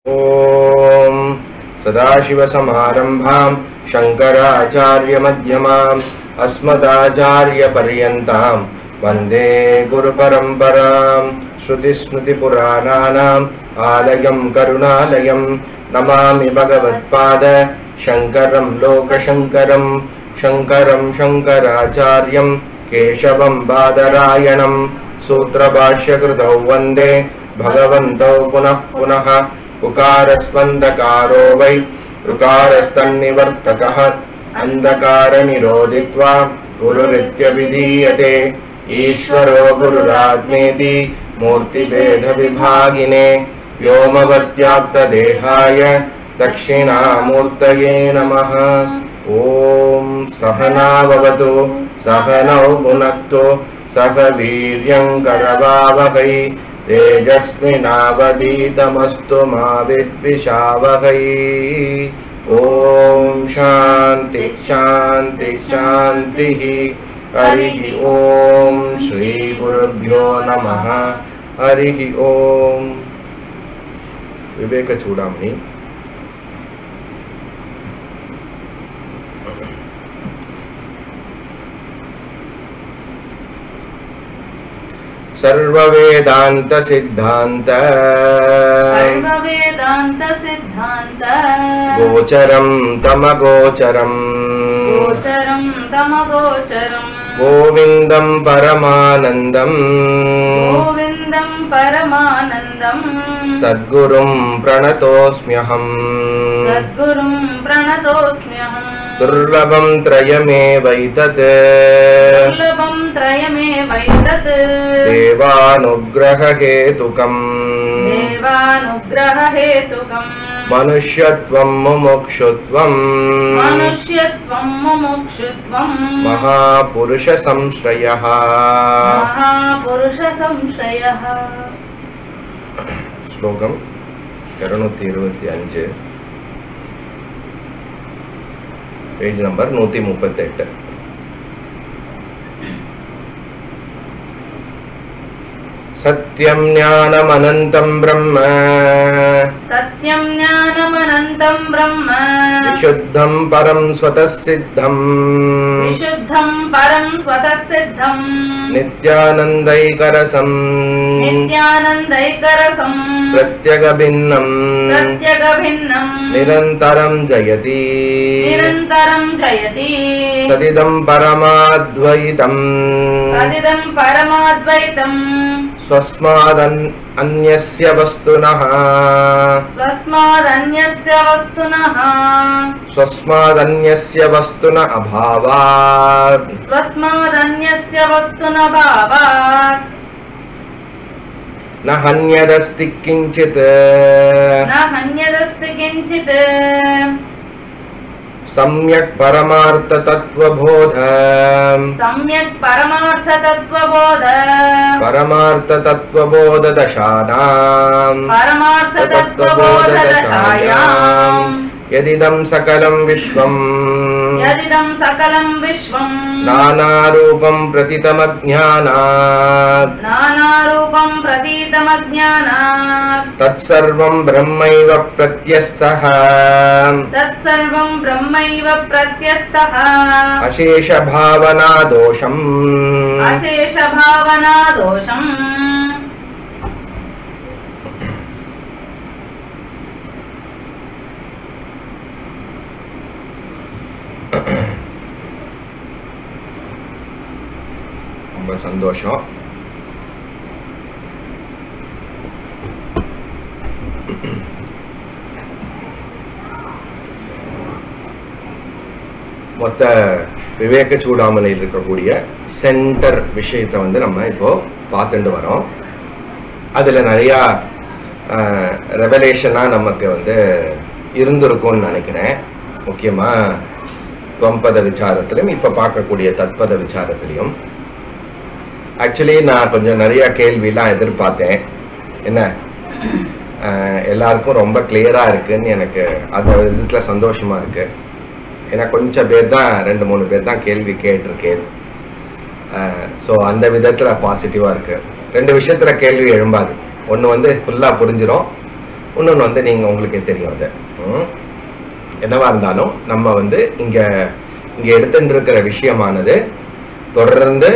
ॐ सदाशिवसमारम्भां शङ्कराचार्यमध्यमाम् अस्मदाचार्यपर्यन्तां वन्दे गुरुपरम्परां श्रुतिस्मृतिपुराणानाम् आलयं करुणालयं नमामि भगवत्पाद शङ्करं लोकशङ्करं शङ्करं शङ्कराचार्यं केशवं बादरायणं सूत्रभाष्यकृतौ वन्दे भगवन्तौ पुनः पुनः उकारस्वन्दकारो वै ऋकारस्तन्निवर्तकः अन्धकारनिरोधित्वा गुरुरित्यभिधीयते ईश्वरो गुरुरात्मेति मूर्तिभेदविभागिने व्योमवत्याप्तदेहाय दक्षिणामूर्तये नमः ॐ सहनाववतु सहनौ भुनक्तु सह वीर्यङ्करवावहै तेजस्विनावधीतमस्तु मा विद्विषावहै ॐ शान्ति शान्ति शान्तिः हरिः ॐ श्रीगुरुभ्यो नमः हरिः ॐ विवेकचूडामणि सर्ववेदान्तसिद्धान्त सर्ववेदान्त सिद्धान्त गोचरं तमगोचरम् गोचरं तमगोचरम् गोविन्दं परमानन्दम् गोविन्दं परमानन्दम् सद्गुरुं प्रणतोऽस्म्यहम् सद्गुरुं प्रणतोऽस्म्यहम् दुर्लभं त्रयमेवैतत् दुर्लभं त्रयमेवैतत् देवानुग्रहहेतुकम् देवानुग्ररहेतुकम् मनुष्यत्वं मुमुक्षुत्वम् मनुष्यत्वं मुमुक्षुत्वम् महापुरुषसंश्रयः महापुरुषसंशयः ஸ்லோகம் இருநூத்தி இருபத்தி அஞ்சு பேஜ் நம்பர் நூத்தி முப்பத்தெட்டு சத்யம் ஞானமனந்தம் பிரம்ம सत्यं ज्ञानमनन्तं ब्रह्म விசுத்தம் பரம் ஸ்வதः சித்தம் विशुद्धं परं स्वतः सिद्धम् நித்யானந்தைகரசம் नित्यानन्दैकरसम् பிரத்யகபின்னம் प्रत्यगभिन्नम् நிரந்தரம் ஜயதி निरन्तरं जयति सदिदं परमाद्वैतम् सदिदं परमाद्वैतम् स्वस्मादन् अन्यस्य वस्तुनः स्वस्मादन्यस्य वस्तुनः स्वस्मादन्यस्य वस्तुन अभावात् स्वस्मादन्यस्य वस्तुन भावात् न हन्यदस्ति किञ्चित् न हन्यदस्ति किञ्चित् सम्यक् परमार्थतत्त्वबोध सम्यक् परमार्थतत्त्वबोध परमार्थतत्त्वबोधदशानाम् परमार्थतत्त्वबोधदशायाम् यदिदं सकलं विश्वम् यदिदं सकलं विश्वम् नानारूपं प्रतितमज्ञानात् नानारूपं प्रतीतमज्ञानात् तत्सर्वं ब्रह्मैव प्रत्यस्तः तत्सर्वं ब्रह्मैव प्रत्यस्तः अशेषभावनादोषम् अशेषभावनादोषम् ரொம்ப சந்தோஷம் மொத்த விவேக சூடாமலையில் இருக்கக்கூடிய சென்டர் விஷயத்தை வந்து நம்ம இப்போ பார்த்துட்டு வரோம் அதில் நிறையா ரெவலேஷனாக நமக்கு வந்து இருந்திருக்கும்னு நினைக்கிறேன் முக்கியமாக துவம்பத விசாரத்திலும் இப்போ பார்க்கக்கூடிய தத்பத விசாரத்திலையும் ஆக்சுவலி நான் கொஞ்சம் நிறைய கேள்விலாம் எதிர்பார்த்தேன் என்ன அஹ், எல்லாருக்கும் ரொம்ப கிளியராக இருக்குன்னு எனக்கு அந்த விதத்தில் சந்தோஷமா இருக்கு ஏன்னா கொஞ்சம் பேர் தான் ரெண்டு மூணு பேர் தான் கேள்வி கேட்டிருக்கேன் ஸோ அந்த விதத்தில் பாசிட்டிவாக இருக்கு ரெண்டு விஷயத்துல கேள்வி எழும்பாது ஒன்று வந்து ஃபுல்லாக புரிஞ்சிடும் இன்னொன்று வந்து நீங்கள் உங்களுக்கே தெரியும் அது ம். என்னவா இருந்தாலும் நம்ம வந்து இங்க இங்க எடுத்துட்டு இருக்கிற விஷயமானது தொடர்ந்து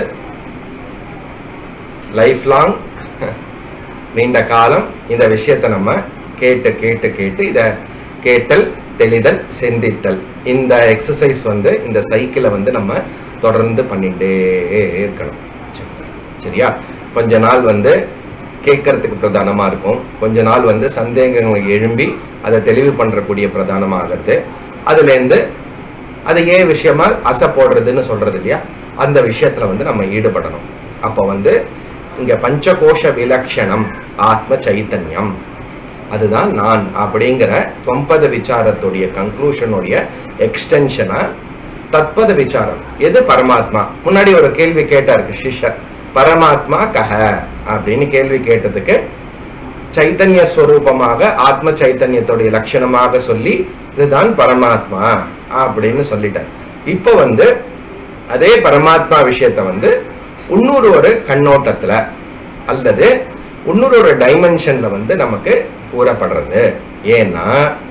லைஃப் லாங் நீண்ட காலம் இந்த விஷயத்தை நம்ம கேட்டு கேட்டு கேட்டு இத கேட்டல் தெளிதல் சிந்தித்தல் இந்த எக்ஸசைஸ் வந்து இந்த சைக்கிளை வந்து நம்ம தொடர்ந்து பண்ணிட்டே இருக்கணும் சரியா கொஞ்ச நாள் வந்து கேட்கறதுக்கு பிரதானமா இருக்கும் கொஞ்ச நாள் வந்து சந்தேகங்கள் எழும்பி அதை தெளிவு பண்றக்கூடிய பிரதானமாகிறது அதுல இருந்து அது ஏன் விஷயமா அசை போடுறதுன்னு சொல்றது இல்லையா அந்த விஷயத்துல வந்து நம்ம ஈடுபடணும் அப்ப வந்து இங்க பஞ்சகோஷ விலக்ஷணம் ஆத்ம சைத்தன்யம் அதுதான் நான் அப்படிங்கிற தொம்பத விசாரத்துடைய கன்க்ளூஷனுடைய எக்ஸ்டென்ஷனா தத்பத விசாரம் எது பரமாத்மா முன்னாடி ஒரு கேள்வி கேட்டாரு சிஷ்யர் பரமாத்மா கஹ அப்படின்னு கேள்வி கேட்டதுக்கு சைத்தன்ய ஸ்வரூபமாக ஆத்ம சைத்தன்யத்துடைய லட்சணமாக சொல்லி இதுதான் பரமாத்மா அப்படின்னு சொல்லிட்டார் இப்போ வந்து அதே பரமாத்மா விஷயத்தை வந்து இன்னொரு ஒரு கண்ணோட்டத்துல அல்லது இன்னொரு ஒரு டைமென்ஷன்ல வந்து நமக்கு கூறப்படுறது ஏன்னா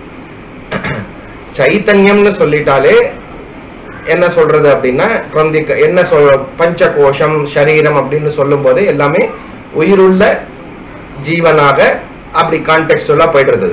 சைத்தன்யம்னு சொல்லிட்டாலே என்ன சொல்றது அப்படின்னா from the க- என்ன சொல் பஞ்ச கோஷம் சரீரம் அப்படின்னு சொல்லும் போது எல்லாமே உயிருள்ள ஜீவனாக அப்படி கான்டெக்ஸ்டுவலா போயிடுறது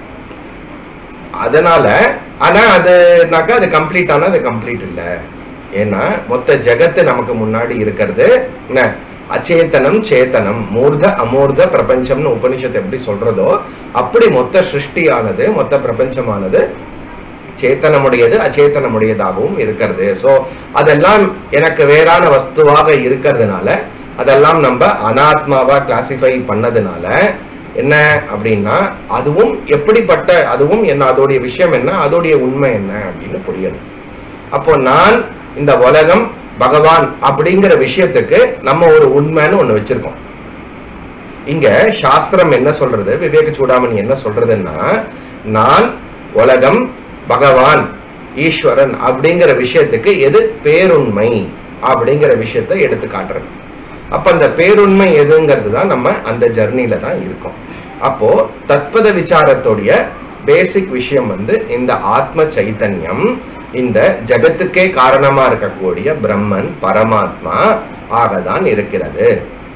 அதனால ஆனா அதுனாக்கா அது கம்ப்ளீட் ஆனா அது கம்ப்ளீட் இல்ல ஏன்னா மொத்த ஜெகத்து நமக்கு முன்னாடி இருக்கிறது என்ன அச்சேதனம் சேத்தனம் மூர்த அமூர்த பிரபஞ்சம்னு உபனிஷத்து எப்படி சொல்றதோ அப்படி மொத்த சிருஷ்டியானது மொத்த பிரபஞ்சமானது சேத்தனமுடையது அச்சேத்தனமுடையதாகவும் இருக்கிறது சோ அதெல்லாம் எனக்கு வேறான வஸ்துவாக இருக்கிறதுனால அதெல்லாம் நம்ம அனாத்மாவா கிளாசிஃபை பண்ணதுனால என்ன அப்படின்னா அதுவும் எப்படிப்பட்ட அதுவும் என்ன அதோடைய விஷயம் என்ன அதோடைய உண்மை என்ன அப்படின்னு புரியுது அப்போ நான் இந்த உலகம் பகவான் அப்படிங்கிற விஷயத்துக்கு நம்ம ஒரு உண்மைன்னு ஒண்ணு வச்சிருக்கோம் இங்க சாஸ்திரம் என்ன சொல்றது விவேக சூடாமணி என்ன சொல்றதுன்னா நான் உலகம் பகவான் ஈஸ்வரன் அப்படிங்கிற விஷயத்துக்கு எது பேருண்மை அப்படிங்கிற விஷயத்தை எடுத்து காட்டுறது அப்ப அந்த பேருண்மை எதுங்கிறது தான் நம்ம அந்த ஜர்னில தான் இருக்கோம் அப்போ தத்பத விசாரத்துடைய பேசிக் விஷயம் வந்து இந்த ஆத்ம சைத்தன்யம் இந்த ஜகத்துக்கே காரணமா இருக்கக்கூடிய பிரம்மன் பரமாத்மா ஆகதான் இருக்கிறது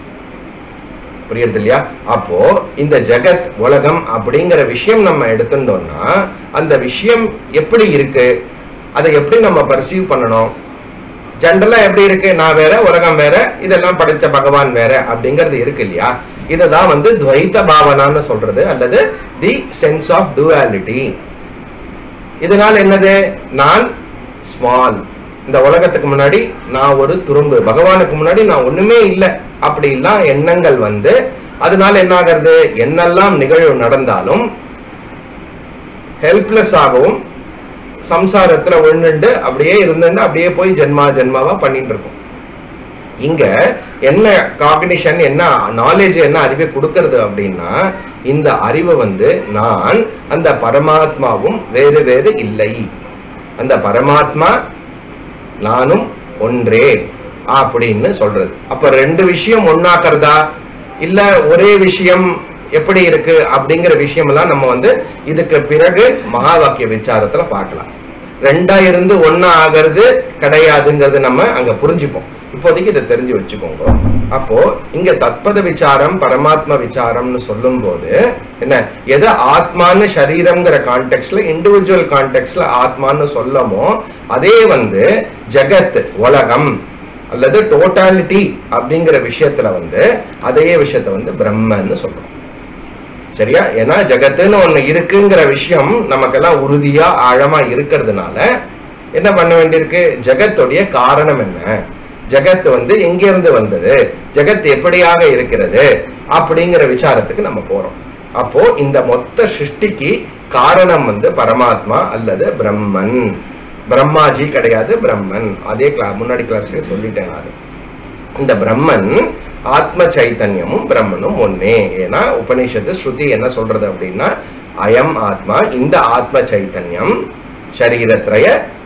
புரியுது இல்லையா அப்போ இந்த ஜெகத் உலகம் அப்படிங்கிற விஷயம் நம்ம எடுத்துட்டோம்னா அந்த விஷயம் எப்படி இருக்கு அதை எப்படி நம்ம பர்சீவ் பண்ணணும் ஜென்ரலா எப்படி இருக்கு நான் வேற உலகம் வேற இதெல்லாம் படைச்ச பகவான் வேற அப்படிங்கிறது இருக்கு இல்லையா இததான் வந்து துவைத்த பாவனான்னு சொல்றது அல்லது தி சென்ஸ் ஆஃப் டுவாலிட்டி இதனால என்னது நான் ஸ்மால் இந்த உலகத்துக்கு முன்னாடி நான் ஒரு துரும்பு பகவானுக்கு முன்னாடி நான் ஒண்ணுமே இல்லை அப்படிலாம் எண்ணங்கள் வந்து அதனால என்ன ஆகிறது என்னெல்லாம் நிகழ்வு நடந்தாலும் ஹெல்ப்லெஸ் ஆகவும் சம்சாரத்துல விழுந்துண்டு அப்படியே இருந்துட்டு அப்படியே போய் ஜென்மா ஜென்மாவா பண்ணிட்டு இருக்கும் இங்க என்ன காக்னிஷன் என்ன நாலேஜ் என்ன அறிவை கொடுக்கறது அப்படின்னா இந்த அறிவை வந்து நான் அந்த பரமாத்மாவும் வேறு வேறு இல்லை அந்த பரமாத்மா நானும் ஒன்றே அப்படின்னு சொல்றது அப்ப ரெண்டு விஷயம் ஒன்னாக்குறதா இல்ல ஒரே விஷயம் எப்படி இருக்கு அப்படிங்கிற விஷயம் எல்லாம் நம்ம வந்து இதுக்கு பிறகு மகா வாக்கிய விசாரத்துல பார்க்கலாம் ரெண்டா இருந்து ஒன்னா ஆகிறது கிடையாதுங்கிறது நம்ம அங்க புரிஞ்சுப்போம் இப்போதைக்கு இதை தெரிஞ்சு வச்சுக்கோங்க அப்போ இங்க தத்பத விசாரம் பரமாத்ம விசாரம்னு சொல்லும் போது என்ன எது ஆத்மான்னு சரீரம்ங்கிற கான்டெக்ட்ல இண்டிவிஜுவல் கான்டெக்ட்ல ஆத்மான்னு சொல்லமோ அதே வந்து ஜெகத் உலகம் அல்லது டோட்டாலிட்டி அப்படிங்கிற விஷயத்துல வந்து அதே விஷயத்த வந்து பிரம்மன்னு சொல்றோம் சரியா ஏன்னா ஜெகத்துன்னு ஒண்ணு இருக்குங்கிற விஷயம் நமக்கெல்லாம் உறுதியா ஆழமா இருக்கிறதுனால என்ன பண்ண வேண்டியிருக்கு ஜெகத்துடைய காரணம் என்ன ஜெகத் வந்து எங்கிருந்து வந்தது ஜெகத் எப்படியாக இருக்கிறது அப்படிங்கிற விசாரத்துக்கு நம்ம போறோம் அப்போ இந்த மொத்த சிருஷ்டிக்கு காரணம் வந்து பரமாத்மா அல்லது பிரம்மன் பிரம்மாஜி கிடையாது பிரம்மன் அதே கிளா முன்னாடி கிளாஸ்ல சொல்லிட்டேன் நான் இந்த பிரம்மன் ஆத்ம சைத்தன்யமும் பிரம்மனும் ஒன்னே ஏன்னா உபனிஷத்து ஸ்ருதி என்ன சொல்றது அப்படின்னா அயம் ஆத்மா இந்த ஆத்ம சைத்தன்யம் ஷரீரத்ரய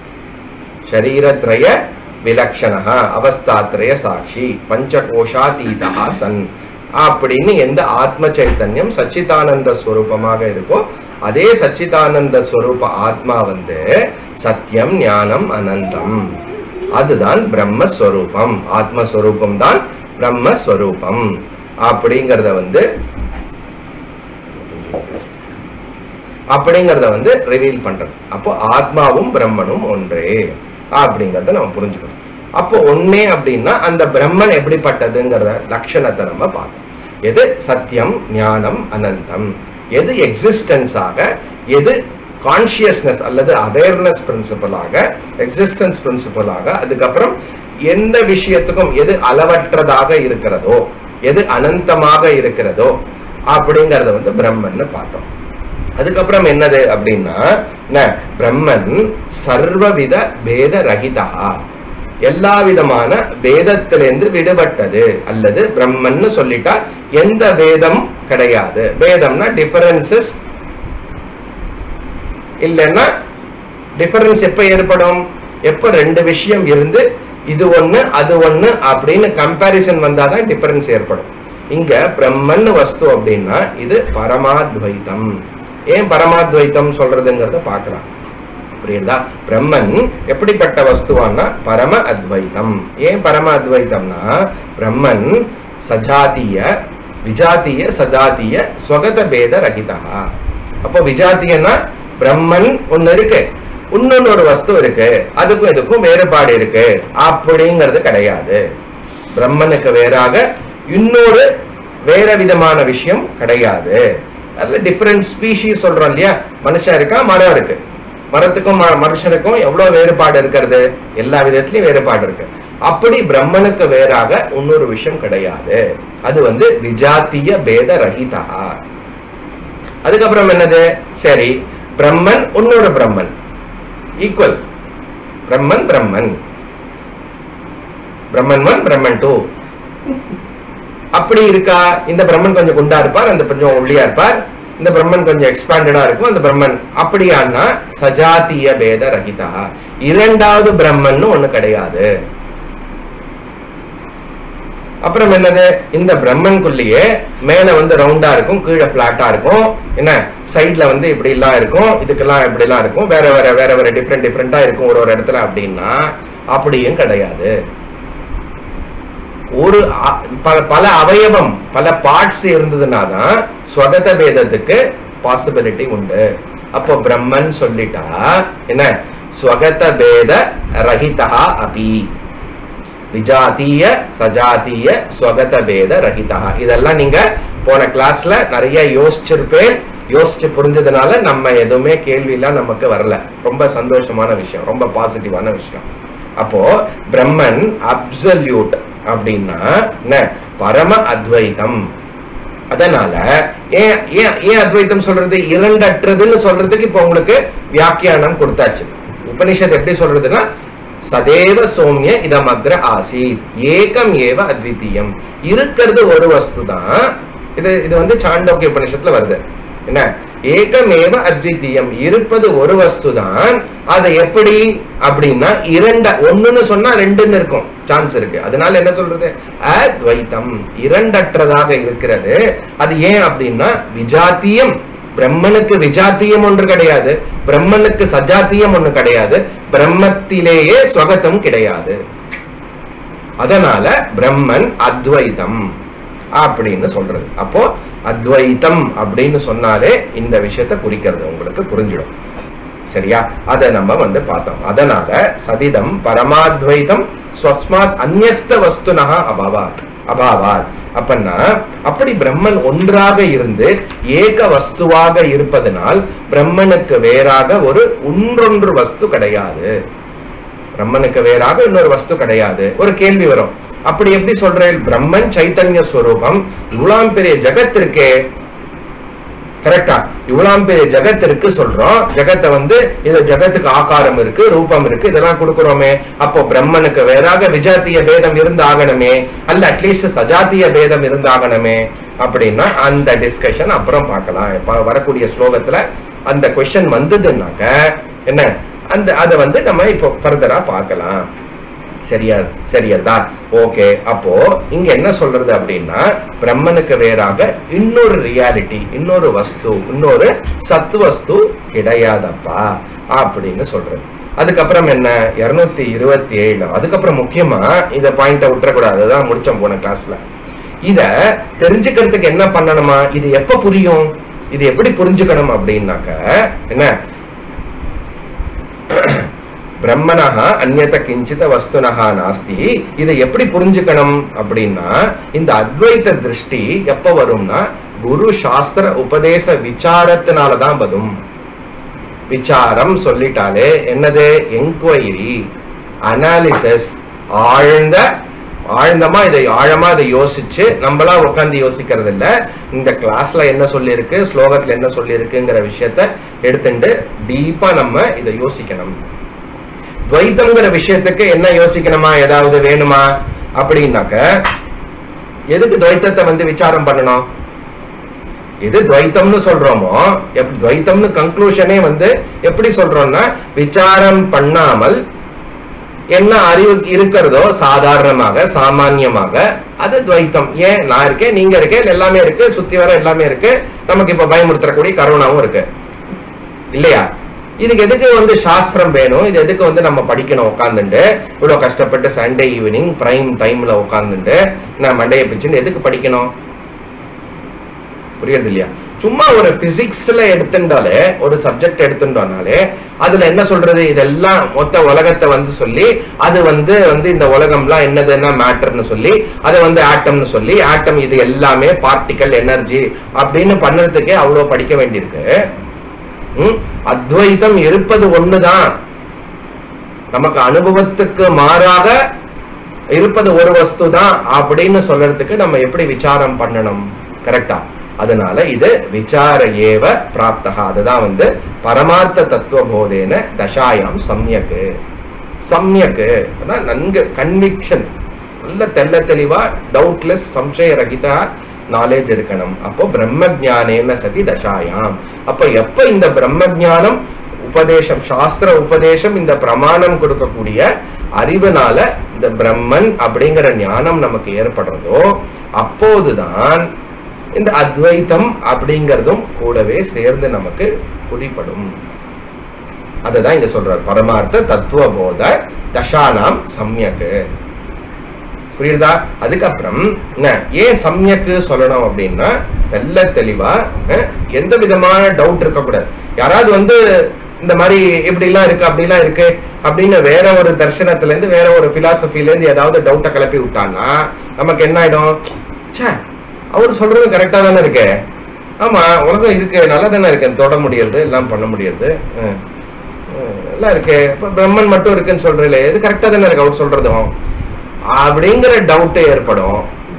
ஷரீரத்ரய விலக்ஷணா அவஸ்தாத்ரய சாட்சி பஞ்சகோஷாதீதா சன் அப்படின்னு எந்த ஆத்ம சைத்தன்யம் சச்சிதானந்த ஸ்வரூபமாக இருக்கோ அதே சச்சிதானந்த ஸ்வரூப ஆத்மா வந்து சத்தியம் ஞானம் அனந்தம் அதுதான் பிரம்மஸ்வரூபம் ஆத்மஸ்வரூபம் தான் பிரம்மஸ்வரூபம் அப்படிங்கறத வந்து அப்படிங்கறத வந்து ரிவீல் பண்றது அப்போ ஆத்மாவும் பிரம்மனும் ஒன்றே அப்படிங்கறத நம்ம புரிஞ்சுக்கணும் அப்போ ஒன்னே அப்படின்னா அந்த பிரம்மன் எப்படிப்பட்டதுங்கிறத லட்சணத்தை நம்ம பார்த்தோம் எது சத்தியம் ஞானம் அனந்தம் எது எக்ஸிஸ்டன்ஸாக எது கான்சியஸ்னஸ் அல்லது அவேர்னஸ் பிரின்சிபலாக எக்ஸிஸ்டன்ஸ் பிரின்சிபலாக அதுக்கப்புறம் எந்த விஷயத்துக்கும் எது அளவற்றதாக இருக்கிறதோ எது அனந்தமாக இருக்கிறதோ அப்படிங்கறத வந்து பிரம்மன்னு பார்த்தோம் அதுக்கப்புறம் என்னது அப்படின்னா என்ன பிரம்மன் சர்வவித பேத ரகிதா எல்லா விதமான வேதத்திலிருந்து விடுபட்டது அல்லது பிரம்மன்னு சொல்லிட்டா எந்த வேதம் கிடையாது வேதம்னா டிஃபரன்சஸ் இல்லைன்னா டிஃபரன்ஸ் எப்ப ஏற்படும் எப்ப ரெண்டு விஷயம் இருந்து இது ஒண்ணு அது ஒண்ணு அப்படின்னு கம்பாரிசன் வந்தாதான் டிஃபரன்ஸ் ஏற்படும் இங்க பிரம்மன் வஸ்து அப்படின்னா இது பரமாத்வைதம் ஏன் பரமாத்வைத்தம் சொல்றதுங்கிறத பார்க்கலாம் புரியுதா பிரம்மன் எப்படிப்பட்ட வஸ்துவான்னா பரம அத்வைதம் ஏன் பரம அத்வைதம்னா பிரம்மன் சஜாத்திய விஜாத்திய சஜாத்திய ஸ்வகத பேத ரகிதா அப்போ விஜாத்தியன்னா பிரம்மன் ஒண்ணு இருக்கு இன்னொன்னு ஒரு வஸ்து இருக்கு அதுக்கும் இதுக்கும் வேறுபாடு இருக்கு அப்படிங்கிறது கிடையாது பிரம்மனுக்கு வேறாக இன்னொரு வேற விதமான விஷயம் கிடையாது அதுல டிஃபரெண்ட் ஸ்பீஷிஸ் சொல்றோம் இல்லையா மனுஷன் இருக்கா மரம் இருக்கு மரத்துக்கும் ம- மனுஷனுக்கும் எவ்வளவு வேறுபாடு இருக்கிறது எல்லா விதத்திலயும் வேறுபாடு இருக்கு அப்படி பிரம்மனுக்கு வேறாக இன்னொரு விஷயம் கிடையாது அது வந்து விஜாத்திய பேத ரஹிதா அதுக்கப்புறம் என்னது சரி பிரம்மன் இன்னொரு Brahman equal Brahman Brahman Brahman one Brahman two அப்படி இருக்கா இந்த பிரம்மன் கொஞ்சம் குண்டா இருப்பார் அந்த கொஞ்சம் ஒல்லியா இருப்பார் இந்த பிரம்மன் கொஞ்சம் எக்ஸ்பாண்டடா இருக்கும் அந்த பிரம்மன் அப்படியானா சஜாத்திய பேத ரகிதா இரண்டாவது பிரம்மன்னு ஒண்ணு கிடையாது அப்புறம் என்னது இந்த பிரம்மனுக்குள்ளேயே மேல வந்து ரவுண்டா இருக்கும் கீழே பிளாட்டா இருக்கும் என்ன சைட்ல வந்து இப்படி எல்லாம் இருக்கும் இதுக்கெல்லாம் இப்படி எல்லாம் இருக்கும் வேற வேற வேற வேற டிஃப்ரெண்ட் டிஃப்ரெண்டா இருக்கும் ஒரு ஒரு இடத்துல அப்படின்னா அப்படியும் கிடையாது ஒரு அ- பல பல அவயவம் பல பார்ட்ஸ் இருந்ததுன்னா தான் ஸ்வகத பேதத்துக்கு பாசிபிலிட்டி உண்டு அப்போ பிரம்மன் சொல்லிட்டா என்ன ஸ்வகத பேத ரஹிதா அபி விஜாத்திய சஜாத்திய ஸ்வகத பேத ரஹிதா இதெல்லாம் நீங்க போன கிளாஸ்ல நிறைய யோசிச்சிருப்பேன் யோசிச்சு புரிஞ்சதுனால நம்ம எதுவுமே கேள்வியெல்லாம் நமக்கு வரல ரொம்ப சந்தோஷமான விஷயம் ரொம்ப பாசிட்டிவான விஷயம் அப்போ பிரம்மன் அப்சல்யூட் அப்படின்னா என்ன பரம அத்வைதம் அதனால ஏன் ஏன் ஏன் அத்வைத்தம் சொல்றது இரண்டற்றதுன்னு சொல்றதுக்கு இப்ப உங்களுக்கு வியாக்கியானம் கொடுத்தாச்சு உபனிஷத் எப்படி சொல்றதுன்னா சதேவ சோம்ய இதமக்ர ஆசீத் ஏகம் ஏவ அத்விதீயம் இருக்கிறது ஒரு வஸ்து தான் இது இது வந்து சாண்டோக்கிய உபனிஷத்துல வருது என்ன ஏகமேவ அத்விதீயம் இருப்பது ஒரு வஸ்து தான் அதை எப்படி அப்படின்னா இரண்ட ஒண்ணுன்னு சொன்னா ரெண்டுன்னு இருக்கும் சான்ஸ் இருக்கு அதனால என்ன சொல்றது அத்வைத்தம் இரண்டற்றதாக இருக்கிறது அது ஏன் அப்படின்னா விஜாத்தியம் பிரம்மனுக்கு விஜாத்தியம் ஒன்று கிடையாது பிரம்மனுக்கு சஜாத்தியம் ஒன்று கிடையாது பிரம்மத்திலேயே ஸ்வகத்தம் கிடையாது அதனால பிரம்மன் அத்வைதம் அப்படின்னு சொல்றது அப்போ அத்வைத்தம் அப்படின்னு சொன்னாலே இந்த விஷயத்தை குறிக்கிறது உங்களுக்கு புரிஞ்சிடும் சரியா அதை நம்ம வந்து பார்த்தோம் அதனால சதிதம் பரமாத்வைதம் ஸ்வஸ்மாத் அந்நியஸ்த வஸ்துனஹ அபாவாத் அபாவாத் அப்பன்னா அப்படி பிரம்மன் ஒன்றாக இருந்து ஏக வஸ்துவாக இருப்பதனால் பிரம்மனுக்கு வேறாக ஒரு ஒன்றொன்று வஸ்து கிடையாது பிரம்மனுக்கு வேறாக இன்னொரு வஸ்து கிடையாது ஒரு கேள்வி வரும் அப்படி எப்படி சொல்றேன் பிரம்மன் சைத்தன்ய ஸ்வரூபம் இவ்வளவு பெரிய ஜகத் இருக்கே கரெக்டா இவ்வளவு பெரிய ஜகத் இருக்கு சொல்றோம் ஜகத்தை வந்து இது ஜகத்துக்கு ஆகாரம் இருக்கு ரூபம் இருக்கு இதெல்லாம் கொடுக்கிறோமே அப்போ பிரம்மனுக்கு வேறாக விஜாத்திய பேதம் இருந்தாகணுமே அல்ல அட்லீஸ்ட் சஜாத்திய பேதம் இருந்தாகணுமே அப்படின்னா அந்த டிஸ்கஷன் அப்புறம் பார்க்கலாம் இப்ப வரக்கூடிய ஸ்லோகத்துல அந்த கொஸ்டின் வந்ததுன்னாக்க என்ன அந்த அதை வந்து நம்ம இப்போ ஃபர்தரா பார்க்கலாம் சரியா சரியதா ஓகே அப்போ இங்க என்ன சொல்றது அப்படின்னா பிரம்மனுக்கு வேறாக இன்னொரு ரியாலிட்டி இன்னொரு வஸ்து இன்னொரு சத்து வஸ்து கிடையாதப்பா அப்படின்னு சொல்றது அதுக்கப்புறம் என்ன இருநூத்தி இருபத்தி ஏழு அதுக்கப்புறம் முக்கியமா இந்த பாயிண்ட விட்டுறக்கூடாது அதுதான் முடிச்சோம் போன கிளாஸ்ல இத தெரிஞ்சுக்கிறதுக்கு என்ன பண்ணணுமா இது எப்ப புரியும் இது எப்படி புரிஞ்சுக்கணும் அப்படின்னாக்க என்ன பிரம்மனஹ அந்நத கிஞ்சித வஸ்துனஹா நாஸ்தி இதை எப்படி புரிஞ்சுக்கணும் அப்படின்னா இந்த அத்வைத திருஷ்டி எப்ப வரும்னா குரு சாஸ்திர உபதேச விசாரத்தினாலதான் வரும் விசாரம் சொல்லிட்டாலே என்னது என்கொயரி அனாலிசிஸ் ஆழ்ந்த ஆழ்ந்தமா இதை ஆழமா இதை யோசிச்சு நம்மளா உட்காந்து யோசிக்கிறது இல்ல இந்த கிளாஸ்ல என்ன சொல்லியிருக்கு ஸ்லோகத்துல என்ன சொல்லியிருக்குங்கிற விஷயத்த எடுத்துட்டு டீப்பா நம்ம இதை யோசிக்கணும் துவைத்தம்ங்கிற விஷயத்துக்கு என்ன யோசிக்கணுமா ஏதாவது வேணுமா அப்படின்னாக்க எதுக்கு துவைத்தத்தை வந்து விசாரம் பண்ணணும் எது துவைத்தம்னு சொல்றோமோ எப்படி துவைத்தம்னு கன்க்ளூஷனே வந்து எப்படி சொல்றோம்னா விசாரம் பண்ணாமல் என்ன அறிவு இருக்கிறதோ சாதாரணமாக சாமான்யமாக அது துவைத்தம் ஏன் நான் இருக்கேன் நீங்க இருக்கேன் எல்லாமே இருக்கு சுத்தி வர எல்லாமே இருக்கு நமக்கு இப்ப பயமுறுத்தக்கூடிய கருணாவும் இருக்கு இல்லையா இதுக்கு எதுக்கு வந்து சாஸ்திரம் வேணும் இது எதுக்கு வந்து நம்ம படிக்கணும் உட்காந்துட்டு இவ்வளவு கஷ்டப்பட்டு சண்டே ஈவினிங் பிரைம் டைம்ல உட்காந்துட்டு நான் மண்டையை பிச்சுன்னு எதுக்கு படிக்கணும் புரியுறது இல்லையா சும்மா ஒரு பிசிக்ஸ்ல எடுத்துட்டாலே ஒரு சப்ஜெக்ட் எடுத்துட்டோம்னாலே அதுல என்ன சொல்றது இதெல்லாம் மொத்த உலகத்தை வந்து சொல்லி அது வந்து வந்து இந்த உலகம்லாம் என்னதுன்னா மேட்டர்னு சொல்லி அதை வந்து ஆட்டம்னு சொல்லி ஆட்டம் இது எல்லாமே பார்ட்டிக்கல் எனர்ஜி அப்படின்னு பண்ணுறதுக்கே அவ்வளவு படிக்க வேண்டியிருக்கு ம்? அத்வைதம் இருப்பது ஒண்ணுதான் நமக்கு அனுபவத்துக்கு மாறாக இருப்பது ஒரு வஸ்து தான் அப்படின்னு சொல்றதுக்கு நம்ம எப்படி விசாரம் பண்ணணும் கரெக்டா அதனால இது விசார ஏவ பிராப்தகா அதுதான் வந்து பரமார்த்த தத்துவ போதேன தசாயாம் சம்யக்கு சம்யக்கு அதான் நன்கு கன்விக்ஷன் நல்ல தெள்ள தெளிவா டவுட்லெஸ் சம்சய ரகிதா நாலேஜ் இருக்கணும் அப்போ பிரம்ம ஜானேன சதி தசாயாம் அப்ப எப்ப இந்த பிரம்ம ஞானம் உபதேசம் சாஸ்திர உபதேசம் இந்த பிரமாணம் கொடுக்கக்கூடிய அறிவுனால இந்த பிரம்மன் அப்படிங்கிற ஞானம் நமக்கு ஏற்படுறதோ அப்போதுதான் இந்த அத்வைத்தம் அப்படிங்கிறதும் கூடவே சேர்ந்து நமக்கு குடிப்படும் அதுதான் இங்க சொல்றார் பரமார்த்த தத்துவ போத தசானாம் சம்யக்கு புரியுதா அதுக்கப்புறம் என்ன ஏன் சம்யக்கு சொல்லணும் அப்படின்னா தெல்ல தெளிவா அஹ், எந்த விதமான டவுட் இருக்கக்கூடாது யாராவது வந்து இந்த மாதிரி இப்படி எல்லாம் இருக்கு அப்படி எல்லாம் இருக்கு அப்படின்னு வேற ஒரு தர்சனத்துல இருந்து வேற ஒரு பிலாசபில இருந்து ஏதாவது டவுட்டை கிளப்பி விட்டான்னா நமக்கு என்ன ஆயிடும் ச்சே அவர் சொல்றது கரெக்டா தானே இருக்கு ஆமா உலகம் இருக்கு நல்லா தானே இருக்கு தொட முடியறது எல்லாம் பண்ண முடியறது அஹ், அஹ், எல்லாம் இருக்கு இப்ப பிரம்மன் மட்டும் இருக்குன்னு சொல்றீங்களே இது கரெக்டா தானே இருக்கு அவர் சொல்றதும் அப்படிங்கிற டவுட் ஏற்படும்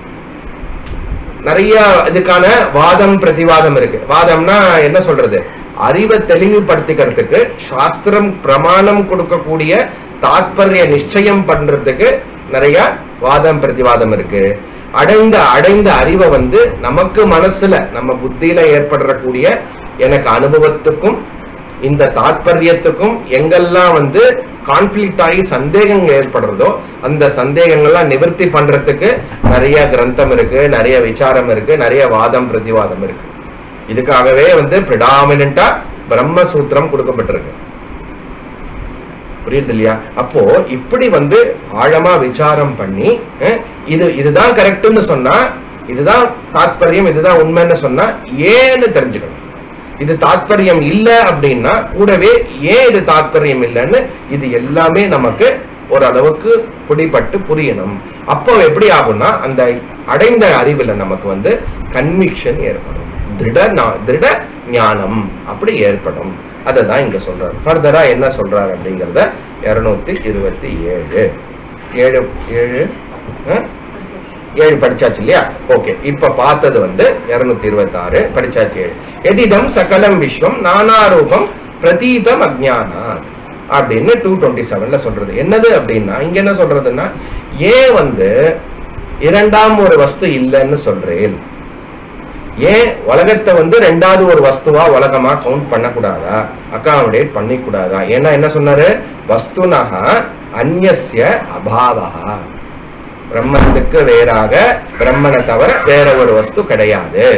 நிறைய இதுக்கான வாதம் பிரதிவாதம் இருக்கு வாதம்னா என்ன சொல்றது அறிவை தெளிவுபடுத்திக்கிறதுக்கு சாஸ்திரம் பிரமாணம் கொடுக்கக்கூடிய தாத்பரிய நிச்சயம் பண்றதுக்கு நிறைய வாதம் பிரதிவாதம் இருக்கு அடைந்த அடைந்த அறிவை வந்து நமக்கு மனசுல நம்ம புத்தியில ஏற்படக்கூடிய எனக்கு அனுபவத்துக்கும் இந்த தாத்பரியத்துக்கும் எங்கெல்லாம் வந்து கான்ஃபிளிக்ட் ஆகி சந்தேகங்கள் ஏற்படுறதோ அந்த சந்தேகங்கள்லாம் நிவர்த்தி பண்றதுக்கு நிறைய கிரந்தம் இருக்கு நிறைய விசாரம் இருக்கு நிறைய வாதம் பிரதிவாதம் இருக்கு இதுக்காகவே வந்து பிரிடாமினா பிரம்மசூத்திரம் கொடுக்கப்பட்டிருக்கு புரியுது இல்லையா அப்போ இப்படி வந்து ஆழமா விசாரம் பண்ணி அஹ், இது இதுதான் கரெக்ட்னு சொன்னா இதுதான் தாத்பரியம் இதுதான் உண்மைன்னு சொன்னா ஏன்னு தெரிஞ்சுக்கணும் இது தாத்பரியம் இல்ல அப்படின்னா கூடவே ஏன் இது தாத்பரியம் இல்லைன்னு இது எல்லாமே நமக்கு ஓரளவுக்கு பிடிபட்டு புரியணும் அப்போ எப்படி ஆகும்னா அந்த அடைந்த அறிவுல நமக்கு வந்து கன்விக்ஷன் ஏற்படும் திருட நா- திருட ஞானம் அப்படி ஏற்படும் அதை தான் இங்க சொல்றாரு ஃபர்தரா என்ன சொல்றாரு அப்படிங்கறத இருநூத்தி இருபத்தி ஏழு ஏழு ஏழு ஆ? ஏழு படிச்சாச்சு இல்லையா ஓகே இப்ப பார்த்தது வந்து இருநூத்தி இருபத்தி ஆறு படிச்சாச்சு ஏழு எதிதம் சகலம் விஸ்வம் நானாரூபம் பிரதீதம் அஜ்ஞானா அப்படின்னு டூ டுவெண்ட்டி செவன்ல சொல்றது என்னது அப்படின்னா இங்க என்ன சொல்றதுன்னா ஏன் வந்து இரண்டாம் ஒரு வஸ்து இல்லைன்னு சொல்றேன் ஏன் உலகத்தை வந்து ரெண்டாவது ஒரு வஸ்துவா உலகமா கவுண்ட் பண்ணக்கூடாதா அகாமடேட் பண்ணிக்கூடாதா ஏன்னா என்ன சொன்னாரு வஸ்துனஹ அந்நிய அபாவா பிரம்மத்துக்கு வேறாக பிரம்மனை தவிர வேற ஒரு வஸ்து கிடையாது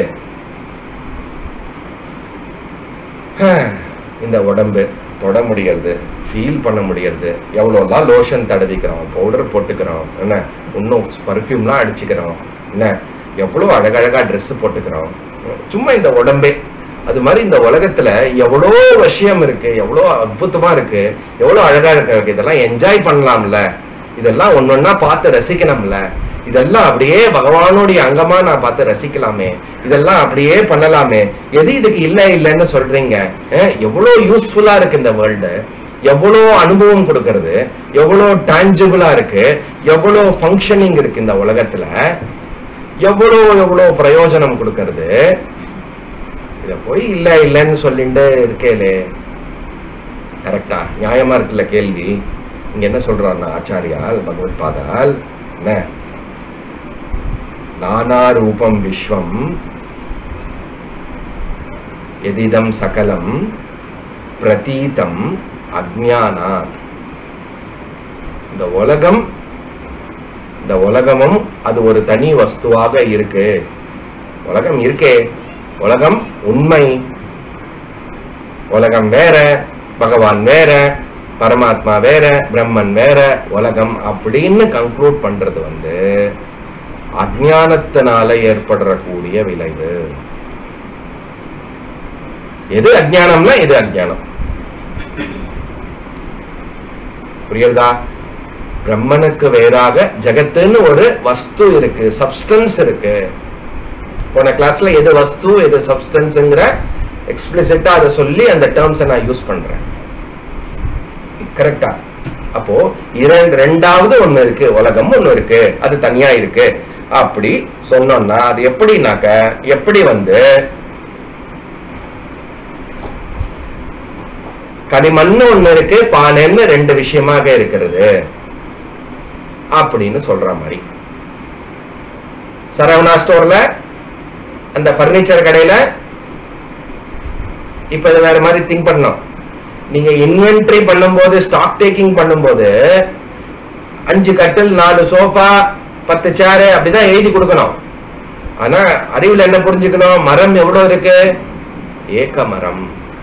ஹம், இந்த உடம்பு தொட முடியறது ஃபீல் பண்ண முடியறது எவ்வளோலாம் லோஷன் தடவிக்கிறோம் பவுடர் போட்டுக்கிறோம் என்ன இன்னும் பர்ஃப்யூம்லாம் அடிச்சுக்கிறோம் என்ன எவ்வளோ அழகழகா Dress போட்டுக்கிறோம் சும்மா இந்த உடம்பே அது மாதிரி இந்த உலகத்துல எவ்வளோ விஷயம் இருக்கு எவ்வளோ அற்புதமா இருக்கு எவ்வளோ அழகா இருக்கு இதெல்லாம் என்ஜாய் பண்ணலாம்ல இதெல்லாம் ஒன்னொன்னா பார்த்து ரசிக்கணும்ல இதெல்லாம் அப்படியே பகவானுடைய அங்கமா நான் பார்த்து ரசிக்கலாமே இதெல்லாம் அப்படியே பண்ணலாமே எது இதுக்கு இல்ல இல்லைன்னு சொல்றீங்க அஹ், எவ்வளோ யூஸ்ஃபுல்லா இருக்கு இந்த வேர்ல்டு எவ்வளோ அனுபவம் கொடுக்கறது எவ்வளோ டான்ஜிபிளா இருக்கு எவ்வளோ ஃபங்க்ஷனிங் இருக்கு இந்த உலகத்துல எவ்வளோ எவ்வளோ பிரயோஜனம் கொடுக்கறது இத போய் இல்ல இல்லைன்னு சொல்லிட்டு இருக்கேலே கரெக்டா நியாயமா இருக்குல்ல கேள்வி இங்க என்ன சொல்றாருன்னா ஆச்சாரியால் பகவத் பாதால் என்ன நானா ரூபம் விஸ்வம் எதிதம் சகலம் பிரதீதம் அஜ்ஞானாத் இந்த உலகம் இந்த உலகமும் அது ஒரு தனி வஸ்துவாக இருக்கு உலகம் இருக்கே உலகம் உண்மை உலகம் வேற பகவான் வேற பரமாத்மா வேற பிரம்மன் வேற உலகம் அப்படின்னு கன்க்ளூட் பண்றது வந்து அஜ்ஞானத்தினால ஏற்படக்கூடிய விளைவு எது அஜ்ஞானம்னா எது அஜ்ஞானம் புரியுதா பிரம்மனுக்கு வேறாக ஜகத்துன்னு ஒரு வஸ்து இருக்கு சப்ஸ்டன்ஸ் இருக்கு போன கிளாஸ்ல எது வஸ்து எது சப்ஸ்டன்ஸ்ங்கிற எக்ஸ்பிளிசிட்டா அதை சொல்லி அந்த டேர்ம்ஸை நான் யூஸ் பண்றேன் கரெக்டா அப்போ இரண்டு ரெண்டாவது ஒண்ணு இருக்கு உலகம் ஒண்ணு இருக்கு அது தனியா இருக்கு அப்படி சொன்னோம்னா அது எப்படின்னாக்க எப்படி வந்து களிமண்ணு ஒண்ணு இருக்கு பானைன்னு ரெண்டு விஷயமாக இருக்கிறது அப்படின்னு சொல்ற மாதிரி சரவணா ஸ்டோர்ல அந்த பர்னிச்சர் கடையில இப்ப இது வேற மாதிரி திங்க் பண்ணோம் நீங்க இன்வென்ட்ரி பண்ணும்போது ஸ்டாக் டேக்கிங் பண்ணும்போது அஞ்சு கட்டில் நாலு சோஃபா பத்து சேரு அப்படிதான் எழுதி கொடுக்கணும் ஆனா அறிவுல என்ன புரிஞ்சுக்கணும் மரம் எவ்வளவு இருக்கு ஏக்க மரம்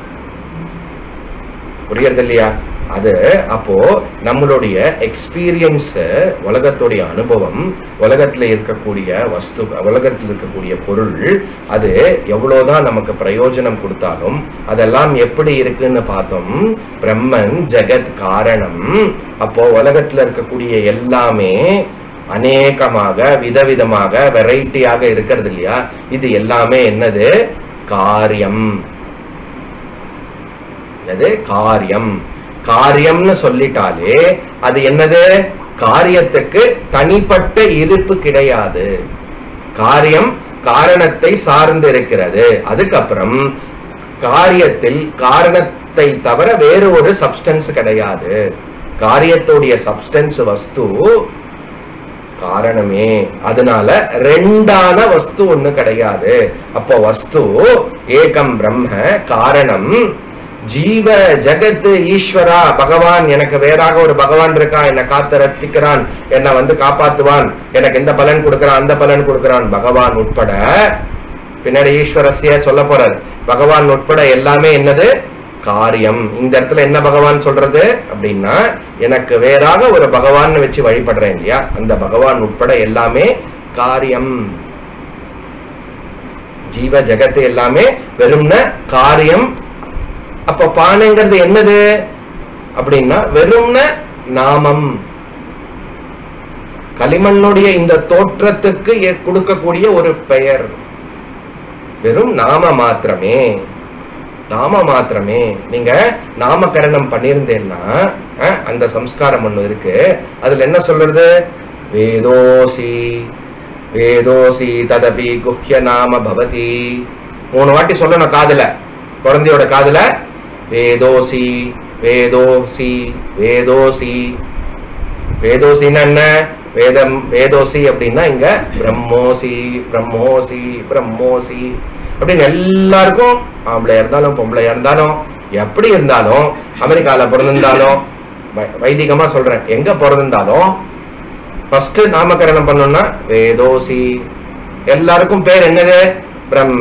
புரியறது இல்லையா அது அப்போ நம்மளுடைய எக்ஸ்பீரியன்ஸ் உலகத்துடைய அனுபவம் உலகத்துல இருக்கக்கூடிய வஸ்து உலகத்தில் இருக்கக்கூடிய பொருள் அது எவ்வளவுதான் நமக்கு பிரயோஜனம் கொடுத்தாலும் அதெல்லாம் எப்படி இருக்குன்னு பார்த்தோம் பிரம்மன் ஜெகத் காரணம் அப்போ உலகத்துல இருக்கக்கூடிய எல்லாமே அநேகமாக விதவிதமாக வெரைட்டியாக இருக்கிறது இல்லையா இது எல்லாமே என்னது காரியம் என்னது காரியம் காரியம்னு சொல்லிட்டாலே அது என்னது காரியத்துக்கு தனிப்பட்ட இருப்பு கிடையாது காரியம் காரணத்தை சார்ந்து இருக்கிறது அதுக்கப்புறம் காரியத்தில் காரணத்தை தவிர வேறு ஒரு சப்ஸ்டன்ஸ் கிடையாது காரியத்துடைய சப்ஸ்டன்ஸ் வஸ்து காரணமே அதனால ரெண்டான வஸ்து ஒண்ணு கிடையாது அப்போ வஸ்து ஏகம் பிரம்ம காரணம் ஜீவ ஜெகத் ஈஸ்வரா பகவான் எனக்கு வேறாக ஒரு பகவான் இருக்கான் என்னை காத்து ரத்திக்கிறான் என்னை வந்து காப்பாத்துவான் எனக்கு இந்த பலன் கொடுக்கறான் அந்த பலன் கொடுக்கறான் பகவான் உட்பட பின்னாடி ஈஸ்வரஸ்ய சொல்ல போறார் பகவான் உட்பட எல்லாமே என்னது காரியம் இந்த இடத்துல என்ன பகவான் சொல்றது அப்படின்னா எனக்கு வேறாக ஒரு பகவான் வச்சு வழிபடுறேன் இல்லையா அந்த பகவான் உட்பட எல்லாமே காரியம் ஜீவ ஜெகத்து எல்லாமே வெறும்ன காரியம் அப்ப பானைங்கிறது என்னது அப்படின்னா வெறும்ன நாமம் களிமண்ணுடைய இந்த தோற்றத்துக்கு ஏ- கொடுக்கக்கூடிய ஒரு பெயர் வெறும் நாம மாத்திரமே நாம மாத்திரமே நீங்க நாமகரணம் பண்ணியிருந்தேன்னா அஹ், அந்த சம்ஸ்காரம் ஒண்ணு இருக்கு அதுல என்ன சொல்றது வேதோசி வேதோசி ததபி குஹ்ய நாம பவதி மூணு வாட்டி சொல்லணும் காதுல குழந்தையோட காதுல வேதோசி வேதோசி வேதோசி வேதோசின்னா என்ன வேதம் வேதோசி அப்படின்னா இங்க பிரம்மோசி பிரம்மோசி பிரம்மோசி அப்படின்னு எல்லாருக்கும் ஆம்பளையா இருந்தாலும் பொம்பளையா இருந்தாலும் எப்படி இருந்தாலும் அமெரிக்கால பிறந்திருந்தாலும் வை- வைதிகமா சொல்றேன் எங்க பிறந்திருந்தாலும் ஃபர்ஸ்ட் நாமகரணம் பண்ணோம்னா வேதோசி எல்லாருக்கும் பேர் என்னது பிரம்ம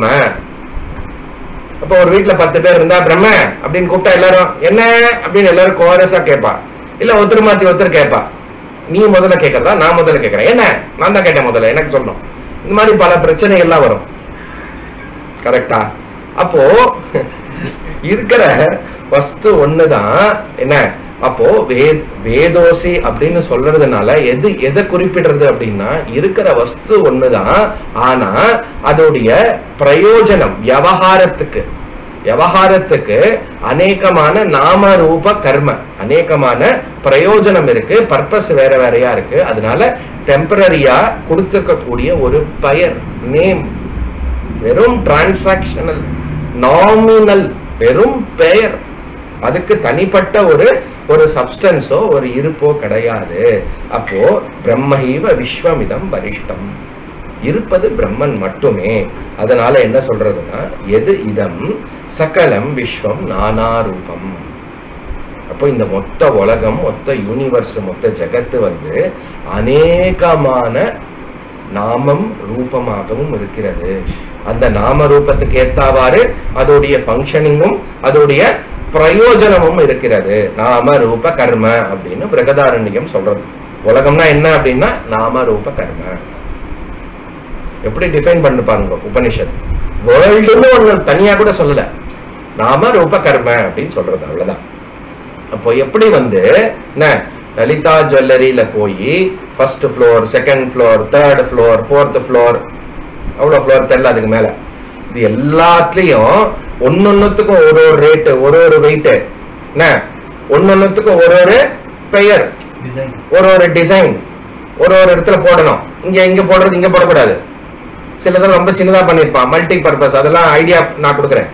அப்போ ஒரு வீட்ல பத்து பேர் இருந்தா பிரம்ம அப்படின்னு கூப்பிட்டா எல்லாரும் என்ன அப்படின்னு எல்லாரும் கோரஸா கேட்பா இல்ல ஒருத்தர் மாத்தி ஒருத்தர் கேட்பா நீ முதல்ல கேட்கறதா நான் முதல்ல கேட்கறேன் என்ன நான் தான் கேட்டேன் முதல்ல எனக்கு சொல்லணும் இந்த மாதிரி பல பிரச்சனைகள்லாம் வரும் கரெக்டா அப்போ இருக்கிற வஸ்து ஒண்ணுதான் என்ன அப்போ வேத் வேதோசி அப்படின்னு சொல்றதுனால எது எதை குறிப்பிடுறது அப்படின்னா இருக்கிற வஸ்து ஒண்ணுதான் ஆனா அதோடைய பிரயோஜனம் விவகாரத்துக்கு விவகாரத்துக்கு அநேகமான நாம ரூப கர்ம அநேகமான பிரயோஜனம் இருக்கு பர்பஸ் வேற வேறையா இருக்கு அதனால டெம்பரரியா கொடுத்துருக்கக்கூடிய ஒரு பெயர் நேம் வெறும் டிரான்சாக்ஷனல் நாமினல் வெறும் பெயர் அதுக்கு தனிப்பட்ட ஒரு ஒரு சப்ஸ்டன்ஸோ ஒரு இருப்போ கிடையாது அப்போ பிரம்மைவ விஸ்வமிதம் வரிஷ்டம் இருப்பது பிரம்மன் மட்டுமே அதனால என்ன சொல்றதுன்னா எது இதம் சகலம் விஸ்வம் நானாரூபம் அப்போ இந்த மொத்த உலகம் மொத்த யூனிவர்ஸ் மொத்த ஜகத்து வந்து அநேகமான நாமம் ரூபமாகவும் இருக்கிறது அந்த நாம ரூபத்துக்கு ஏத்தாவாறு அதோடைய ஃபங்க்ஷனிங்கும் அதோடைய பிரயோஜனமும் இருக்கிறது நாம ரூப கர்ம அப்படின்னு பிரகதாரண்யம் சொல்றது உலகம்னா என்ன அப்படின்னா நாம ரூப கர்ம எப்படி டிஃபைன் பண்ணு பாருங்க உபனிஷத் வேர்ல்டுன்னு ஒண்ணு தனியா கூட சொல்லல நாம ரூப கர்ம அப்படின்னு சொல்றது அவ்வளவுதான் அப்போ எப்படி வந்து என்ன லலிதா ஜுவல்லரியில போய் first floor second floor third floor fourth floor அவ்வளோ ஃப்ளோர் தெரியல அதுக்கு மேல இது எல்லாத்துலயும் ஒன்னொன்னுத்துக்கும் ஒரு ஒரு ரேட்டு ஒரு ஒரு வெயிட் என்ன ஒன்னொன்னுத்துக்கும் ஒரு ஒரு பெயர் டிசைன் ஒரு ஒரு டிசைன் ஒரு ஒரு இடத்துல போடணும் இங்க இங்க போடுறது இங்க போடக்கூடாது சிலதெல்லாம் ரொம்ப சின்னதா பண்ணிருப்பான் மல்டி பர்பஸ் அதெல்லாம் ஐடியா நான் கொடுக்குறேன்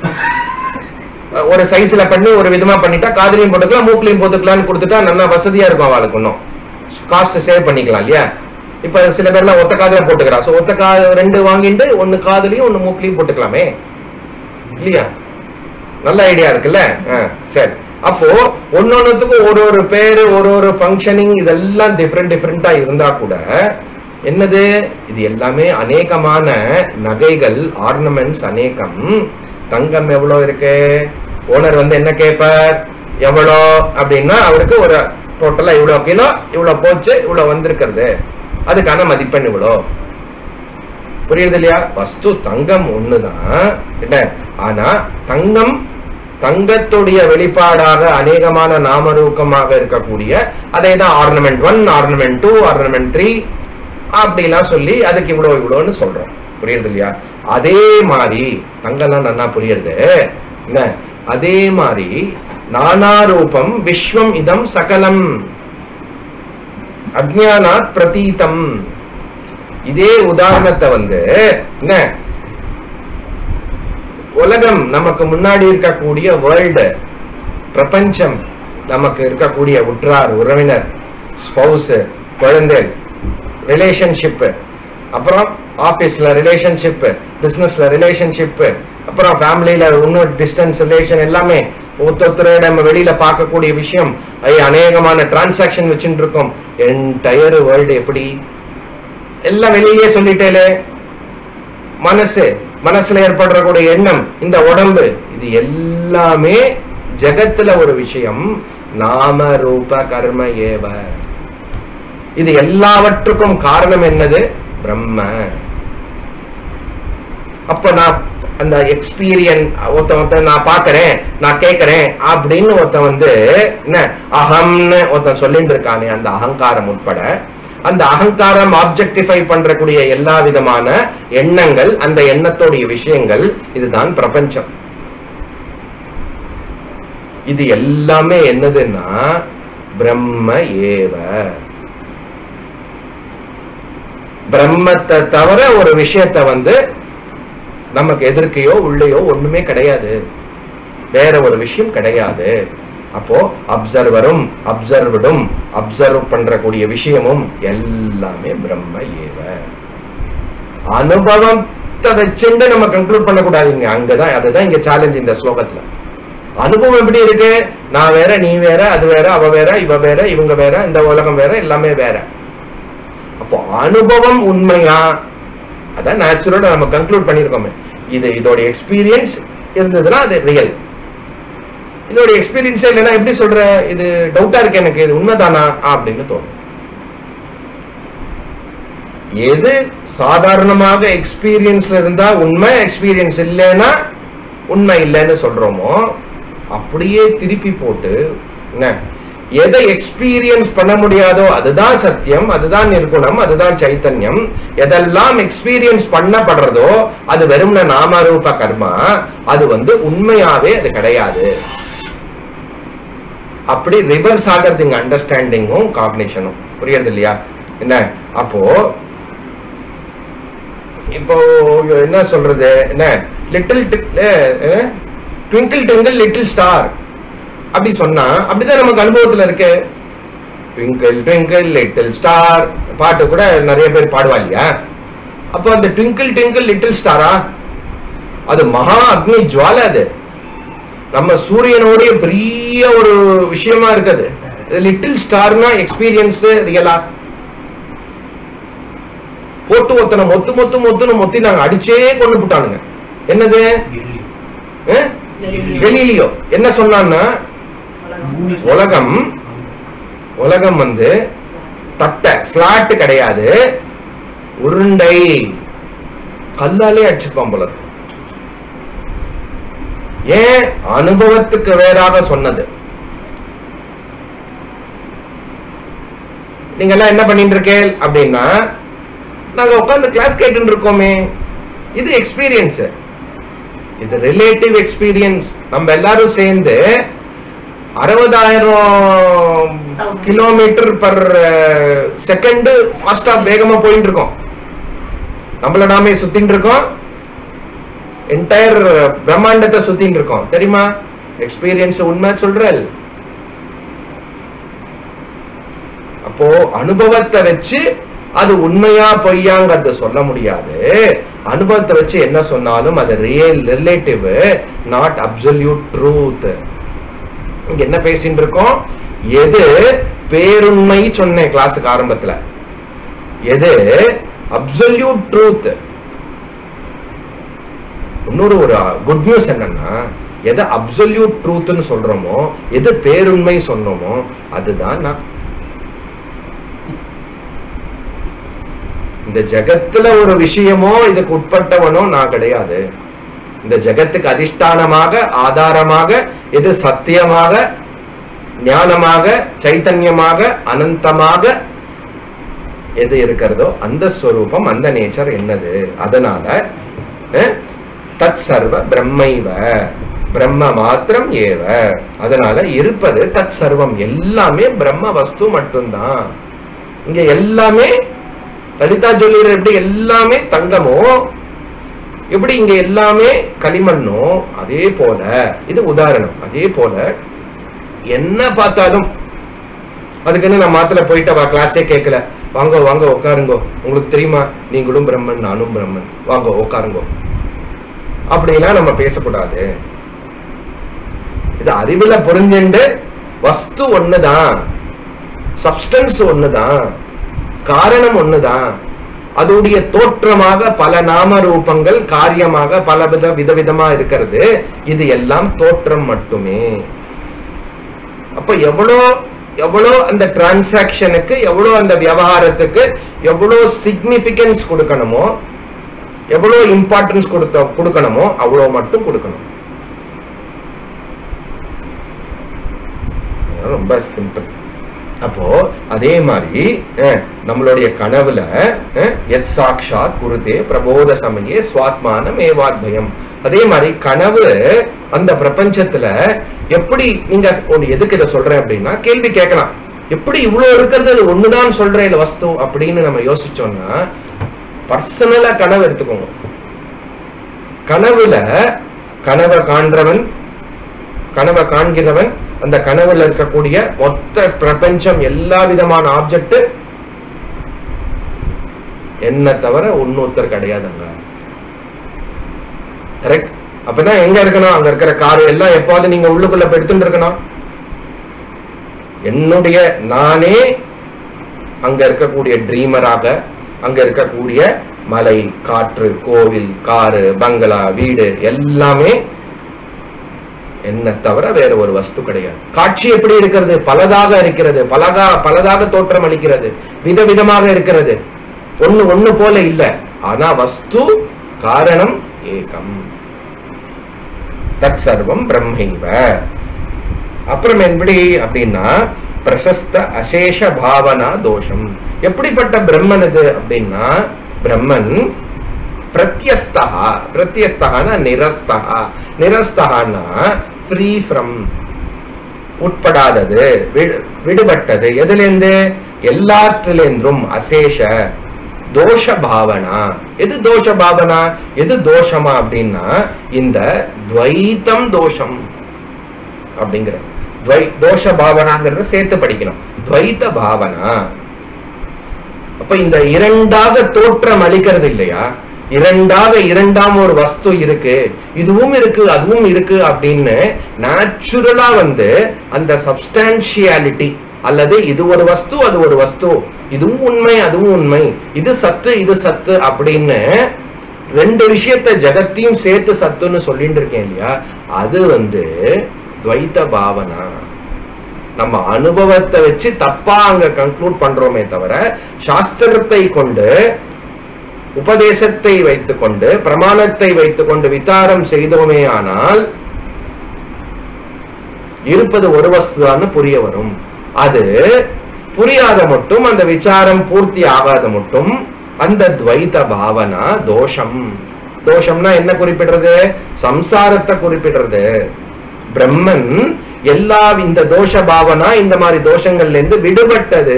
ஒரு சைஸ்ல பண்ணி ஒரு விதமா பண்ணிட்டா காதுலையும் போட்டுக்கலாம் மூக்குலையும் போட்டுக்கலாம்னு கொடுத்துட்டா நல்லா வசதியா இருக்கும் அவளுக்கு இன்னும் காஸ்ட் சேவ் பண்ணிக்கலாம் இல்லையா இப்ப சில பேர்லாம் ஒத்த காதுல போட்டுக்கிறா சோ ஒத்த காது ரெண்டு வாங்கிட்டு ஒன்னு காதுலயும் ஒன்னு மூக்குலையும் போட்டுக்கலாமே இல்லையா நல்ல ஐடியா இருக்குல்ல ஆ, சரி அப்போ ஒன்னொன்னுத்துக்கும் ஒரு ஒரு பேரு ஒரு ஒரு ஃபங்க்ஷனிங் இதெல்லாம் டிஃப்ரெண்ட் டிஃப்ரெண்டா இருந்தா கூட என்னது இது எல்லாமே அநேகமான நகைகள் ஆர்னமெண்ட்ஸ் அநேகம் தங்கம் எவ்வளவு இருக்கு ஓனர் வந்து என்ன கேட்பார் எவ்வளோ அப்படின்னா அவருக்கு ஒரு டோட்டலா இவ்வளவு கிலோ இவ்வளவு போச்சு இவ்வளவு வந்திருக்கிறது அதுக்கான மதிப்பெண் இவ்வளோ புரியுது இல்லையா வஸ்து தங்கம் ஒண்ணுதான் என்ன ஆனா தங்கம் தங்கத்துடைய வெளிப்பாடாக அநேகமான நாமரூபமாக இருக்கக்கூடிய அதே தான் ornament one ornament two ornament three அப்படிலாம் சொல்லி அதுக்கு இவ்வளோ இவ்வளோன்னு சொல்றோம் புரியுது இல்லையா அதே மாதிரி தங்கம்லாம் நல்லா புரியுறது என்ன அதே மாதிரி நானாரூபம் விஸ்வம் இதம் சகலம் அஜ்ஞானாத் பிரதீதம் இதே உதாரணத்தை வந்து என்ன உலகம் நமக்கு முன்னாடி இருக்கக்கூடிய வேர்ல்டு பிரபஞ்சம் நமக்கு இருக்கக்கூடிய உற்றார் உறவினர் ஸ்பௌஸ் குழந்தை ரிலேஷன்ஷிப் அப்புறம் ஆபீஸ்ல ரிலேஷன்ஷிப் பிசினஸ்ல ரிலேஷன்ஷிப் அப்புறம் ஃபேமிலியில இன்னும் டிஸ்டன்ஸ் ரிலேஷன் எல்லாமே ஒருத்தொருத்தரோட நம்ம வெளியில பார்க்கக்கூடிய விஷயம் ஐ, அநேகமான டிரான்சாக்ஷன் வச்சுட்டு இருக்கோம் என்டையர் வேர்ல்டு எப்படி எல்லாம் வெளியிலேயே சொல்லிட்டேலே மனசு மனசுல ஏற்படுறக்கூடிய எண்ணம் இந்த உடம்பு இது எல்லாமே ஜகத்துல ஒரு விஷயம் நாம ரூப கர்ம ஏவ இது எல்லாவற்றுக்கும் காரணம் என்னது பிரம்ம அப்ப நான் அந்த எக்ஸ்பீரியன் ஒருத்தன் ஒருத்தன் நான் பாக்குறேன் நான் கேட்கறேன் அப்படின்னு ஒருத்தன் வந்து என்ன அகம்னு ஒருத்தன் சொல்லிட்டு இருக்கானே அந்த அகங்காரம் உட்பட அந்த அகங்காரம் ஆப்ஜெக்டிஃபை பண்றக்கூடிய எல்லா விதமான எண்ணங்கள் அந்த எண்ணத்தோடைய விஷயங்கள் இதுதான் பிரபஞ்சம் இது எல்லாமே என்னதுன்னா பிரம்ம ஏவ பிரம்மத்தை தவிர ஒரு விஷயத்தை வந்து நமக்கு எதிர்க்கையோ உள்ளேயோ ஒண்ணுமே கிடையாது வேற ஒரு விஷயம் கிடையாது அப்போ அப்சர்வரும் அப்சர்வடும் அப்சர்வ் பண்றக்கூடிய விஷயமும் எல்லாமே பிரம்ம ஏவ அனுபவத்தை வச்சுட்டு நம்ம கன்க்ளூட் பண்ணக்கூடாதுங்க அங்கதான் அதுதான் இங்க சேலஞ்ச் இந்த ஸ்லோகத்துல அனுபவம் எப்படி இருக்கு நான் வேற நீ வேற அது வேற அவ வேற இவ வேற இவங்க வேற இந்த உலகம் வேற எல்லாமே வேற அப்போ அனுபவம் உண்மையா அதான் நேச்சுரலா நம்ம கன்க்ளூட் பண்ணிருக்கோமே இது இதோட எக்ஸ்பீரியன்ஸ் இருந்ததுன்னா அது ரியல் இதோட எக்ஸ்பீரியன்ஸே இல்லைன்னா எப்படி சொல்ற இது டவுட்டா இருக்கு எனக்கு இது உண்மைதானா அப்படின்னு தோணும் எது சாதாரணமாக எக்ஸ்பீரியன்ஸ்ல இருந்தா உண்மை எக்ஸ்பீரியன்ஸ் இல்லைன்னா உண்மை இல்லைன்னு சொல்றோமோ அப்படியே திருப்பி போட்டு என்ன எதை எக்ஸ்பீரியன்ஸ் பண்ண முடியாதோ அதுதான் சத்தியம் அதுதான் நிர்குணம் அதுதான் சைத்தன்யம் எதெல்லாம் எக்ஸ்பீரியன்ஸ் பண்ணப்படுறதோ அது வெறும் நாமரூப கர்மா அது வந்து உண்மையாவே அது கிடையாது அப்படி ரிவர்ஸ் ஆகிறது இங்க அண்டர்ஸ்டாண்டிங்கும் காக்னிஷனும் புரியுறது இல்லையா என்ன அப்போ இப்போ என்ன சொல்றது என்ன little twinkle twinkle little star அப்படி சொன்னா அப்படிதான் நமக்கு அனுபவத்துல இருக்கு ட்விங்கிள் ட்விங்கிள் லிட்டில் ஸ்டார் பாட்டு கூட நிறைய பேர் பாடுவா இல்லையா அப்போ அந்த ட்விங்கிள் ட்விங்கிள் லிட்டில் ஸ்டாரா அது மகா அக்னி ஜுவாலை அது நம்ம சூரியனோடைய பெரிய ஒரு விஷயமா இருக்குது லிட்டில் ஸ்டார்னா எக்ஸ்பீரியன்ஸ் ரியலா போட்டு ஒத்தனை மொத்து மொத்து மொத்துன்னு மொத்தி நாங்க அடிச்சே கொண்டு போட்டானுங்க என்னது அஹ்? கலீலியோ என்ன சொன்னான்னா உலகம் உலகம் வந்து தட்டை பிளாட் கிடையாது உருண்டை கல்லாலே அடிச்சிருப்பான் போல இருக்கு. ஏன் அனுபவத்துக்கு வேறாக சொன்னது நீங்க எல்லாம் என்ன பண்ணிட்டு இருக்கேன் அப்படின்னா நாங்க உட்கார்ந்து கிளாஸ் கேட்டு இருக்கோமே இது எக்ஸ்பீரியன்ஸ் இது ரிலேட்டிவ் எக்ஸ்பீரியன்ஸ் நம்ம எல்லாரும் சேர்ந்து அறுபதாயிரம் கிலோமீட்டர் பர் செகண்ட் ஃபாஸ்டா வேகமா போயிட்டு இருக்கோம் நம்மள நாமே சுத்தின்னு இருக்கோம் என்டையர் பிரம்மாண்டத்தை சுத்தின்னு இருக்கோம் தெரியுமா எக்ஸ்பீரியன்ஸ் உண்மை சொல்றல் அப்போ அனுபவத்தை வச்சு அது உண்மையா பொய்யாங்கிறத சொல்ல முடியாது அனுபவத்தை வச்சு என்ன சொன்னாலும் அது real relative not absolute truth இங்க என்ன பேசிட்டு இருக்கோம் எது பேருண்மை சொன்னேன் கிளாஸுக்கு ஆரம்பத்துல எது அப்சல்யூட் ட்ரூத் இன்னொரு ஒரு குட் நியூஸ் என்னன்னா எதை அப்சல்யூட் ட்ரூத்னு சொல்றோமோ எது பேருண்மை சொன்னோமோ அதுதான் நான் இந்த ஜகத்துல ஒரு விஷயமோ இதுக்கு உட்பட்டவனோ நான் கிடையாது இந்த ஜகத்துக்கு அதிஷ்டானமாக ஆதாரமாக எது சத்தியமாக ஞானமாக சைத்தன்யமாக அனந்தமாக எது இருக்கிறதோ அந்த ஸ்வரூபம் அந்த நேச்சர் என்னது அதனால அஹ், தத் சர்வ பிரம்மைவ பிரம்ம மாத்திரம் ஏவ அதனால இருப்பது தத் சர்வம் எல்லாமே பிரம்ம வஸ்து மட்டும்தான் இங்க எல்லாமே லலிதா சொல்லிடுற எப்படி எல்லாமே தங்கமோ எப்படி இங்க எல்லாமே களிமண்ணோ அதே போல இது உதாரணம் அதே போல என்ன பார்த்தாலும் அதுக்குன்னு நான் மாத்துல போயிட்டு வா கிளாஸே கேட்கல வாங்க வாங்க உட்காருங்கோ உங்களுக்கு தெரியுமா நீங்களும் பிரம்மன் நானும் பிரம்மன் வாங்க உட்காருங்கோ அப்படிலாம் நம்ம பேசக்கூடாது இது அறிவுல புரிஞ்சுண்டு வஸ்து ஒண்ணுதான் சப்ஸ்டன்ஸ் ஒண்ணுதான் காரணம் ஒண்ணுதான் அதோடைய தோற்றமாக பல நாம ரூபங்கள் காரியமாக பல வித விதவிதமா இருக்கிறது இது எல்லாம் தோற்றம் மட்டுமே அப்ப எவ்வளோ எவ்வளோ அந்த டிரான்சாக்ஷனுக்கு எவ்வளோ அந்த விவகாரத்துக்கு எவ்வளோ சிக்னிபிகன்ஸ் கொடுக்கணுமோ எவ்வளோ இம்பார்ட்டன்ஸ் கொடுத்த கொடுக்கணுமோ அவ்வளோ மட்டும் கொடுக்கணும் அதான் ரொம்ப சிம்பிள் அப்போ அதே மாதிரி அஹ், நம்மளுடைய கனவுல அஹ், எத் சாக்ஷாத் குருதே பிரபோத சமயே சுவாத்மானம் ஏவாத்பயம் அதே மாதிரி கனவு அந்த பிரபஞ்சத்துல எப்படி நீங்க ஒண்ணு எதுக்கு இதை சொல்றேன் அப்படின்னா கேள்வி கேட்கலாம் எப்படி இவ்வளவு இருக்கிறது அது ஒண்ணுதான் சொல்றேன் இல்ல வஸ்து அப்படின்னு நம்ம யோசிச்சோம்னா பர்சனலா கனவு எடுத்துக்கோங்க கனவுல கனவை காண்றவன் கனவை காண்கிறவன் அந்த கனவுல இருக்கக்கூடிய மொத்த பிரபஞ்சம் எல்லா விதமான ஆப்ஜெக்ட் என்ன தவிர ஒன்னொருத்தர் கிடையாதுங்க கரெக்ட் அப்பதான் எங்க இருக்கணும் அங்க இருக்கிற கார் எல்லாம் எப்பாவது நீங்க உள்ளுக்குள்ள போய் எடுத்துட்டு இருக்கணும் என்னுடைய நானே அங்க இருக்கக்கூடிய ட்ரீமராக அங்க இருக்கக்கூடிய மலை காற்று கோவில் காரு பங்களா வீடு எல்லாமே என்ன தவிர வேற ஒரு வஸ்து கிடையாது காட்சி எப்படி இருக்கிறது பலதாக இருக்கிறது பலகா பலதாக தோற்றம் அளிக்கிறது விதவிதமாக இருக்கிறது ஒண்ணு ஒண்ணு போல இல்ல ஆனா வஸ்து காரணம் ஏகம் தத் சர்வம் பிரம்மைவ அப்புறம் எப்படி அப்படின்னா பிரசஸ்த அசேஷ பாவனா தோஷம் எப்படிப்பட்ட பிரம்மன் இது அப்படின்னா பிரம்மன் பிரத்யஸ்தா பிரத்யஸ்தகானா நிரஸ்தகா நிரஸ்தகானா ஃப்ரீ ஃப்ரம் உட்படாதது விடு- விடுபட்டது எதிலிருந்து எல்லாற்றிலிருந்தும் அசேஷ தோஷ பாவனா எது தோஷ பாவனா எது தோஷமா அப்படின்னா இந்த துவைத்தம் தோஷம் அப்படிங்கிற துவை தோஷ பாவனாங்கிறத சேர்த்து படிக்கணும் துவைத்த பாவனா அப்ப இந்த இரண்டாக தோற்றம் அளிக்கிறது இல்லையா இரண்டாக இரண்டாம் ஒரு வஸ்து இருக்கு இதுவும் இருக்கு அதுவும் இருக்கு அப்படின்னு நேச்சுரலா வந்து அந்த சப்ஸ்டான்சியாலிட்டி அல்லது இது ஒரு வஸ்து அது ஒரு வஸ்து இதுவும் உண்மை அதுவும் உண்மை இது சத்து இது சத்து அப்படின்னு ரெண்டு விஷயத்த ஜகத்தையும் சேர்த்து சத்துன்னு சொல்லிட்டு இருக்கேன் இல்லையா அது வந்து துவைத்த பாவனா நம்ம அனுபவத்தை வச்சு தப்பா அங்க கன்க்ளூட் பண்றோமே தவிர சாஸ்திரத்தை கொண்டு உபதேசத்தை வைத்துக்கொண்டு பிரமாணத்தை வைத்துக்கொண்டு விசாரம் செய்தோமே ஆனால் இருப்பது ஒரு வஸ்துதான்னு புரிய வரும் அது புரியாத மட்டும் அந்த விசாரம் பூர்த்தி ஆகாத மட்டும் அந்த துவைத பாவனா தோஷம் தோஷம்னா என்ன குறிப்பிடுறது சம்சாரத்தை குறிப்பிடுறது பிரம்மன் எல்லா இந்த தோஷ பாவனா இந்த மாதிரி தோஷங்கள்ல இருந்து விடுபட்டது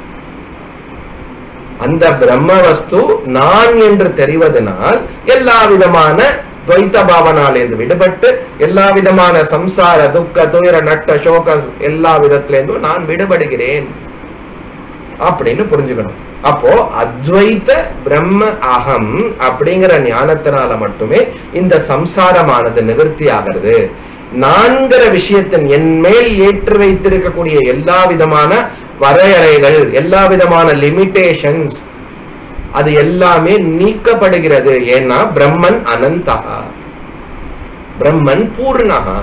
அந்த பிரம்ம வஸ்து நான் என்று தெரிவதனால் எல்லா விதமான துவைத்த பாவனாலேருந்து விடுபட்டு எல்லா விதமான சம்சார துக்க துயர நட்ட சோக எல்லா விதத்திலேருந்தும் நான் விடுபடுகிறேன் அப்படின்னு புரிஞ்சுக்கணும் அப்போ அத்வைத பிரம்ம அகம் அப்படிங்கிற ஞானத்தினால மட்டுமே இந்த சம்சாரமானது நிவர்த்தி ஆகிறது நான்கிற விஷயத்தின் என் மேல் ஏற்று வைத்திருக்கக்கூடிய எல்லா விதமான வரையறைகள் எல்லா விதமான லிமிட்டேஷன்ஸ் அது எல்லாமே நீக்கப்படுகிறது ஏன்னா பிரம்மன் அனந்தா பிரம்மன் பூர்ணகா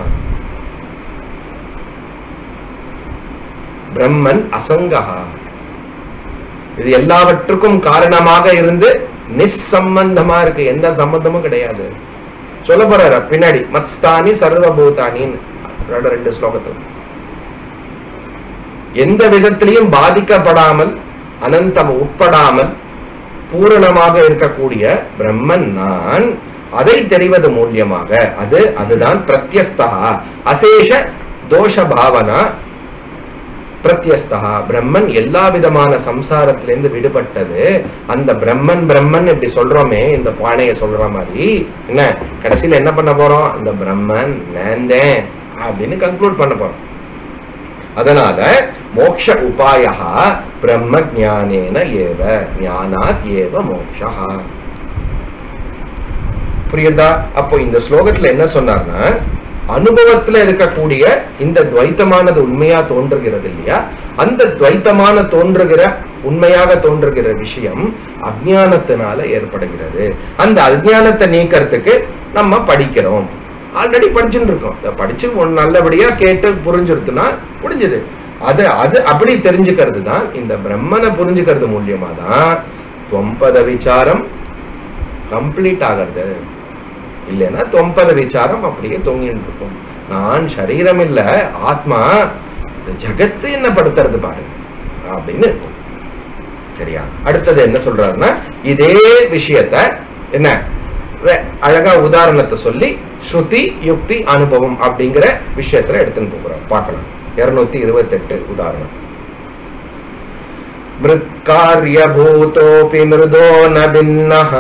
பிரம்மன் அசங்கஹா இது எல்லாவற்றுக்கும் காரணமாக இருந்து நிசம்பந்தமா இருக்கு எந்த சம்பந்தமும் கிடையாது சொல்ல போறாரு பின்னாடி மத்ஸ்தானி சர்வபூதானின்னு ரெண்டு- ரெண்டு ஸ்லோகத்தில் எந்த விதத்திலையும் பாதிக்கப்படாமல் அனந்தம் உட்படாமல் பூரணமாக இருக்கக்கூடிய பிரம்மன் நான் அதை தெரிவது மூலியமாக அது அதுதான் பிரத்யஸ்தா அசேஷ தோஷ பாவனா பிரத்யஸ்தா பிரம்மன் எல்லா விதமான சம்சாரத்திலிருந்து விடுபட்டது அந்த பிரம்மன் பிரம்மன் இப்படி சொல்றோமே இந்த பானைய சொல்ற மாதிரி என்ன கடைசியில என்ன பண்ண போறோம் அந்த பிரம்மன் நேந்தேன் அப்படின்னு கன்க்ளூட் பண்ண போறோம் அதனால மோக்ஷ உபாயா பிரம்ம ஞானேன ஏவ ஞானாத் ஏவ மோக்ஷா புரியுதா அப்போ இந்த ஸ்லோகத்துல என்ன சொன்னார்னா அனுபவத்துல இருக்கக்கூடிய இந்த துவைத்தமானது உண்மையா தோன்றுகிறது இல்லையா அந்த துவைத்தமான தோன்றுகிற உண்மையாக தோன்றுகிற விஷயம் அஜ்ஞானத்தினால ஏற்படுகிறது அந்த அஜ்ஞானத்தை நீக்கிறதுக்கு நம்ம படிக்கிறோம் ஆல்ரெடி படிச்சுட்டு இருக்கோம் இதை படிச்சு ஒண்ணு நல்லபடியா கேட்டு புரிஞ்சிருத்துனா முடிஞ்சது அது அது அப்படி தெரிஞ்சுக்கிறது தான் இந்த பிரம்மனை புரிஞ்சுக்கிறது மூலியமா தான் தொம்பத விசாரம் கம்ப்ளீட் ஆகிறது இல்லைன்னா தொம்பத விசாரம் அப்படியே தொங்கிட்டு இருக்கும் நான் சரீரம் இல்ல ஆத்மா இந்த ஜகத்து என்ன படுத்துறது பாரு அப்படின்னு இருக்கும் சரியா அடுத்தது என்ன சொல்றாருன்னா இதே விஷயத்த என்ன வே- அழகா உதாரணத்தை சொல்லி ஸ்ருதி யுக்தி அனுபவம் அப்படிங்கிற விஷயத்துல எடுத்துன்னு போகிறார் பார்க்கலாம் இருநூத்தி இருபத்தெட்டு உதாரணம் मृत्कार्यभूतोऽपि मृदो न भिन्नः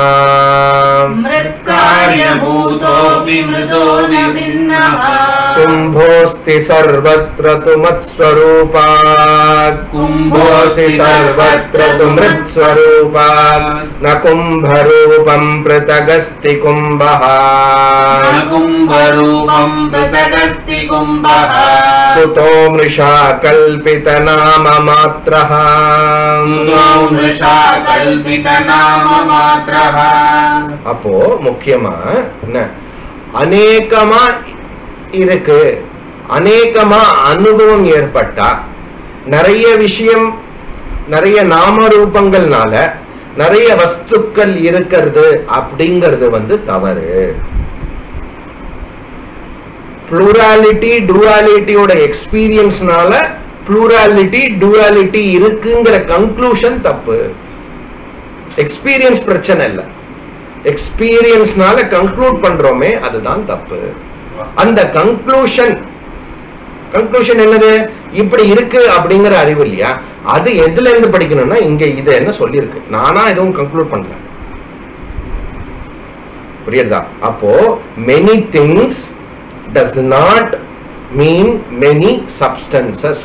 मृत्कार्यभूतोऽपि मृदो न भिन्नः कुम्भोऽस्ति सर्वत्र तु मत्स्वरूपात् कुम्भोऽस्ति सर्वत्र तु मृत्स्वरूपात् न कुम्भरूपं पृथगस्ति कुम्भः कुम्भरूपं पृथगस्ति कुम्भः कुतो मृषा कल्पितनाम मात्रः कुतो मृषा कल्पितनाम मात्रः அப்போ முக்கியமா என்ன அநேகமா இருக்கு அநேகமா அனுபவம் ஏற்பட்டா நிறைய விஷயம் நிறைய நாம ரூபங்கள்னால நிறைய வஸ்துக்கள் இருக்கிறது அப்படிங்கிறது வந்து தவறு ப்ளூராலிட்டி டுவாலிட்டியோட எக்ஸ்பீரியன்ஸ்னால ப்ளூராலிட்டி டுவாலிட்டி இருக்குங்கிற கன்க்ளூஷன் தப்பு எக்ஸ்பீரியன்ஸ் பிரச்சனை இல்லை எக்ஸ்பீரியன்ஸ்னால கன்க்ளூட் பண்றோமே அதுதான் தப்பு அந்த கன்க்ளூஷன் கன்க்ளூஷன் என்னது இப்படி இருக்கு அப்படிங்கிற அறிவு இல்லையா அது எதுல இருந்து படிக்கணும்னா இங்க இது என்ன சொல்லியிருக்கு நானா எதுவும் கன்க்ளூட் பண்ணல புரியுதா அப்போ many things does not mean many substances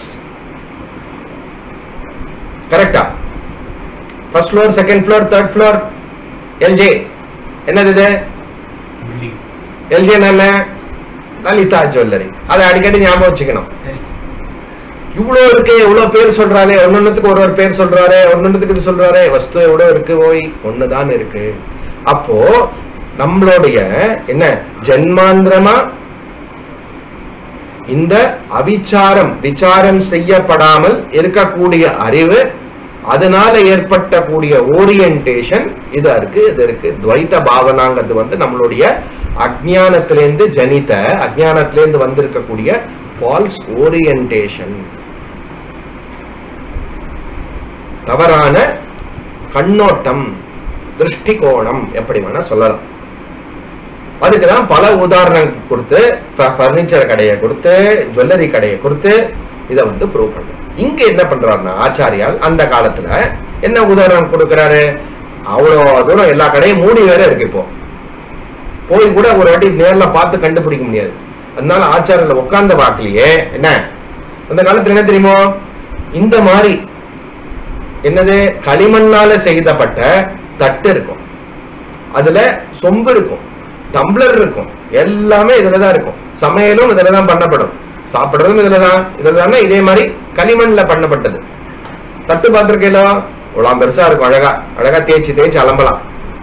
கரெக்டா first floor second floor third floor LJ என்னது இது எல்ஜே என்ன லலிதா ஜுவல்லரி அதை அடிக்கடி ஞாபகம் வச்சுக்கணும் இவ்வளோ இருக்கு இவ்வளோ பேர் சொல்றாரு ஒன்னொன்னுத்துக்கு ஒரு ஒரு பேர் சொல்றாரு ஒன்னொன்னுத்துக்கு இது சொல்றாரு வஸ்து எவ்வளோ இருக்கு ஓய் ஒண்ணுதான் இருக்கு அப்போ நம்மளுடைய என்ன ஜென்மாந்திரமா இந்த அவிச்சாரம் விசாரம் செய்யப்படாமல் இருக்கக்கூடிய அறிவு அதனால ஏற்பட்ட கூடிய ஓரியன்டேஷன் இது இருக்கு இது இருக்கு துவைத்த பாவனாங்கிறது வந்து நம்மளுடைய அஜ்ஞானத்திலேருந்து ஜனித அஜ்ஞானத்திலேருந்து வந்திருக்கக்கூடிய ஃபால்ஸ் ஓரியன்டேஷன் தவறான கண்ணோட்டம் திருஷ்டிகோணம் எப்படி வேணா சொல்லலாம் அதுக்குதான் பல உதாரணம் கொடுத்து பர்னிச்சர் கடையை கொடுத்து ஜுவல்லரி கடையை கொடுத்து இதை வந்து ப்ரூவ் பண்றோம் இங்க என்ன பண்றாருன்னா ஆச்சாரியால் அந்த காலத்துல என்ன உதாரணம் கொடுக்கிறாரு அவ்வளோ தூரம் எல்லா கடையும் மூடி வேற இருக்கு இப்போ போய் கூட ஒரு வாட்டி நேர்ல பார்த்து கண்டுபிடிக்க முடியாது அதனால ஆச்சாரியில உட்கார்ந்த வாக்கிலேயே என்ன அந்த காலத்துல என்ன தெரியுமோ இந்த மாதிரி என்னது களிமண்ணால செய்தப்பட்ட தட்டு இருக்கும் அதுல சொம்பு இருக்கும் டம்ளர் இருக்கும் எல்லாமே இதுலதான் இருக்கும் சமையலும் இதுலதான் பண்ணப்படும் சாப்பிடுறதும் இதுலதான் இதுலதான் இதே மாதிரி களிமண்ல பண்ணப்பட்டது தட்டு பார்த்திருக்கீங்களா இவ்வளவு பெருசா இருக்கும் அழகா அழகா தேய்ச்சி தேய்ச்சி அலம்பலாம்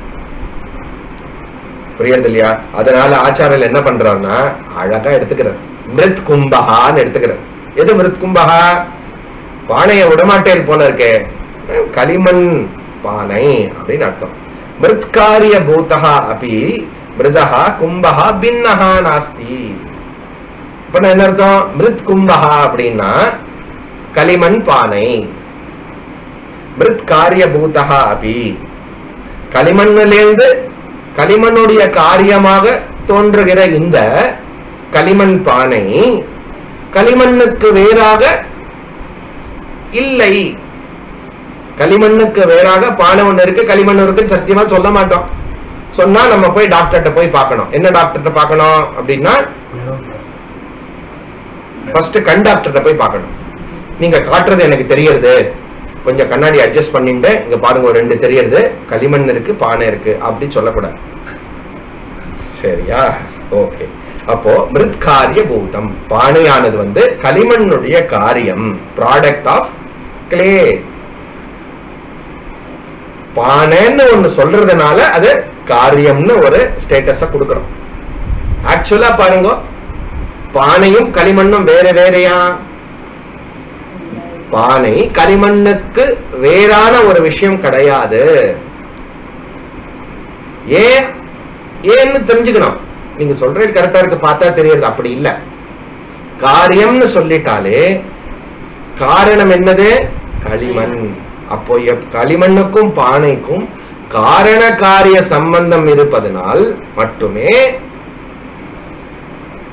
புரியுறது இல்லையா அதனால ஆச்சாரியர் என்ன பண்றாருன்னா அழகா எடுத்துக்கிறார் மிருத் கும்பகான்னு எடுத்துக்கிறார் எது மிருத் கும்பகா பானையை விடமாட்டேன் போல இருக்கே களிமண் பானை அப்படின்னு அர்த்தம் மிருத்காரிய பூதகா அபி மிருதஹா கும்பஹா பின்னஹா நாஸ்தி இப்ப என்ன அர்த்தம் மிருத் கும்பஹா அப்படின்னா களிமண் பானை மிருத் காரிய பூதகா அபி களிமண்ணிலிருந்து களிமண்ணுடைய காரியமாக தோன்றுகிற இந்த களிமண் பானை களிமண்ணுக்கு வேறாக இல்லை களிமண்ணுக்கு வேறாக பானை ஒண்ணு இருக்கு களிமண் இருக்கு சத்தியமா சொல்ல மாட்டோம் சொன்னா நம்ம போய் டாக்டர்கிட்ட போய் பார்க்கணும் என்ன டாக்டர்கிட்ட பார்க்கணும் அப்படின்னா ஃபர்ஸ்ட் கண் டாக்டர்கிட்ட போய் பார்க்கணும் நீங்க காட்டுறது எனக்கு தெரியறது கொஞ்சம் கண்ணாடி அட்ஜஸ்ட் பண்ணிட்டு இங்க பாருங்க ஒரு ரெண்டு தெரியறது களிமண் இருக்கு பானை இருக்கு அப்படி சொல்லக்கூடாது சரியா ஓகே அப்போ மிருத்காரிய பூதம் பானையானது வந்து களிமண்ணுடைய காரியம் ப்ராடக்ட் ஆஃப் கிளே பானைன்னு ஒண்ணு சொல்றதுனால அது காரியம்னு ஒரு ஸ்டேட்டஸ கொடுக்கறோம் ஆக்சுவலா பாருங்க பானையும் களிமண்ணும் வேற வேறையா பானை களிமண்ணுக்கு வேறான ஒரு விஷயம் கிடையாது ஏன் ஏன்னு தெரிஞ்சுக்கணும் நீங்க சொல்றது கரெக்டா இருக்கு பார்த்தா தெரியுது அப்படி இல்ல காரியம்னு சொல்லிட்டாலே காரணம் என்னது களிமண் அப்போ எப்- களிமண்ணுக்கும் பானைக்கும் காரண காரிய சம்பந்தம் இருப்பதனால் மட்டுமே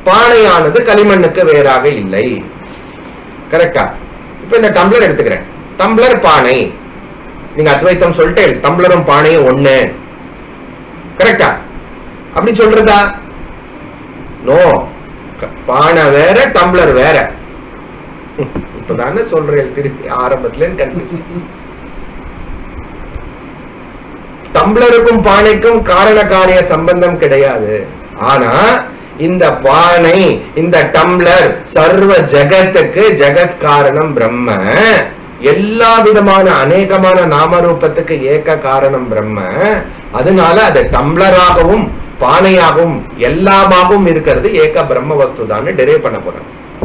பானையானது களிமண்ணுக்கு வேறாக இல்லை கரெக்டா இப்ப இந்த டம்ளர் எடுத்துக்கிறேன் டம்ளர் பானை நீங்க அத்வைத்தம் சொல்லிட்டு டம்ளரும் பானையும் ஒண்ணு கரெக்டா அப்படி சொல்றதா நோ பானை வேற டம்ளர் வேற ஹம், இப்பதானே சொல்றேன் திருப்பி ஆரம்பத்துல இருந்து கன்ஃபியூஷன் டம்ளருக்கும் பானைக்கும் காரண காரிய சம்பந்தம் கிடையாது ஆனா இந்த பானை இந்த டம்ளர் சர்வ ஜெகத்துக்கு ஜெகத் காரணம் பிரம்ம எல்லா விதமான அநேகமான நாமரூபத்துக்கு ஏக காரணம் பிரம்ம அதனால அது டம்ளராகவும் பானையாகவும் எல்லாமாகவும் இருக்கிறது ஏக பிரம்ம வஸ்து தான் டெரைவ் பண்ண போறேன்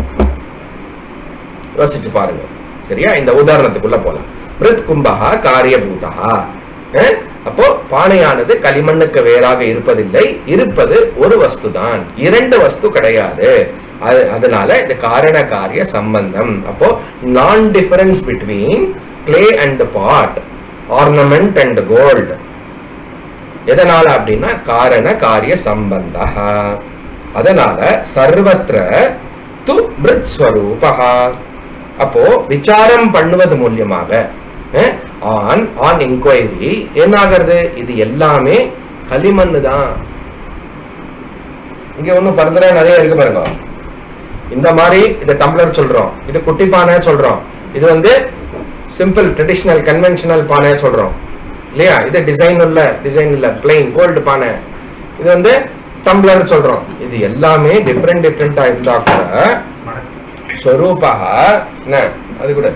யோசிச்சு பாருங்க சரியா இந்த உதாரணத்துக்குள்ள போலாம் மிருத் கும்பகா காரியபூதா அஹ், அப்போ பானையானது களிமண்ணுக்கு வேறாக இருப்பதில்லை இருப்பது ஒரு வஸ்து தான் இரண்டு வஸ்து கிடையாது அது- அதனால இது காரண காரிய சம்பந்தம் அப்போ நான் difference between clay and pot ornament and gold எதனால அப்படின்னா காரண காரிய சம்பந்த அதனால சர்வத்திர து மிருத் ஸ்வரூபா அப்போ விசாரம் பண்ணுவது மூலியமாக ஆன் ஆன் இன்கொயரி என்ன ஆகிறது இது எல்லாமே களிமண்ணு தான் இங்க ஒண்ணும் ஃபர்தரா நிறைய இருக்கு பாருங்க இந்த மாதிரி இது டம்ளர் சொல்றோம் இது குட்டி பானை சொல்றோம் இது வந்து சிம்பிள் ட்ரெடிஷனல் கன்வென்ஷனல் பானை சொல்றோம் இல்லையா இது டிசைன் இல்ல டிசைன் இல்ல பிளைன் கோல்டு பானை இது வந்து டம்ளர் சொல்றோம் இது எல்லாமே டிஃப்ரெண்ட் டிஃப்ரெண்டா இருந்தா கூட ஸ்வரூபா என்ன அது கூட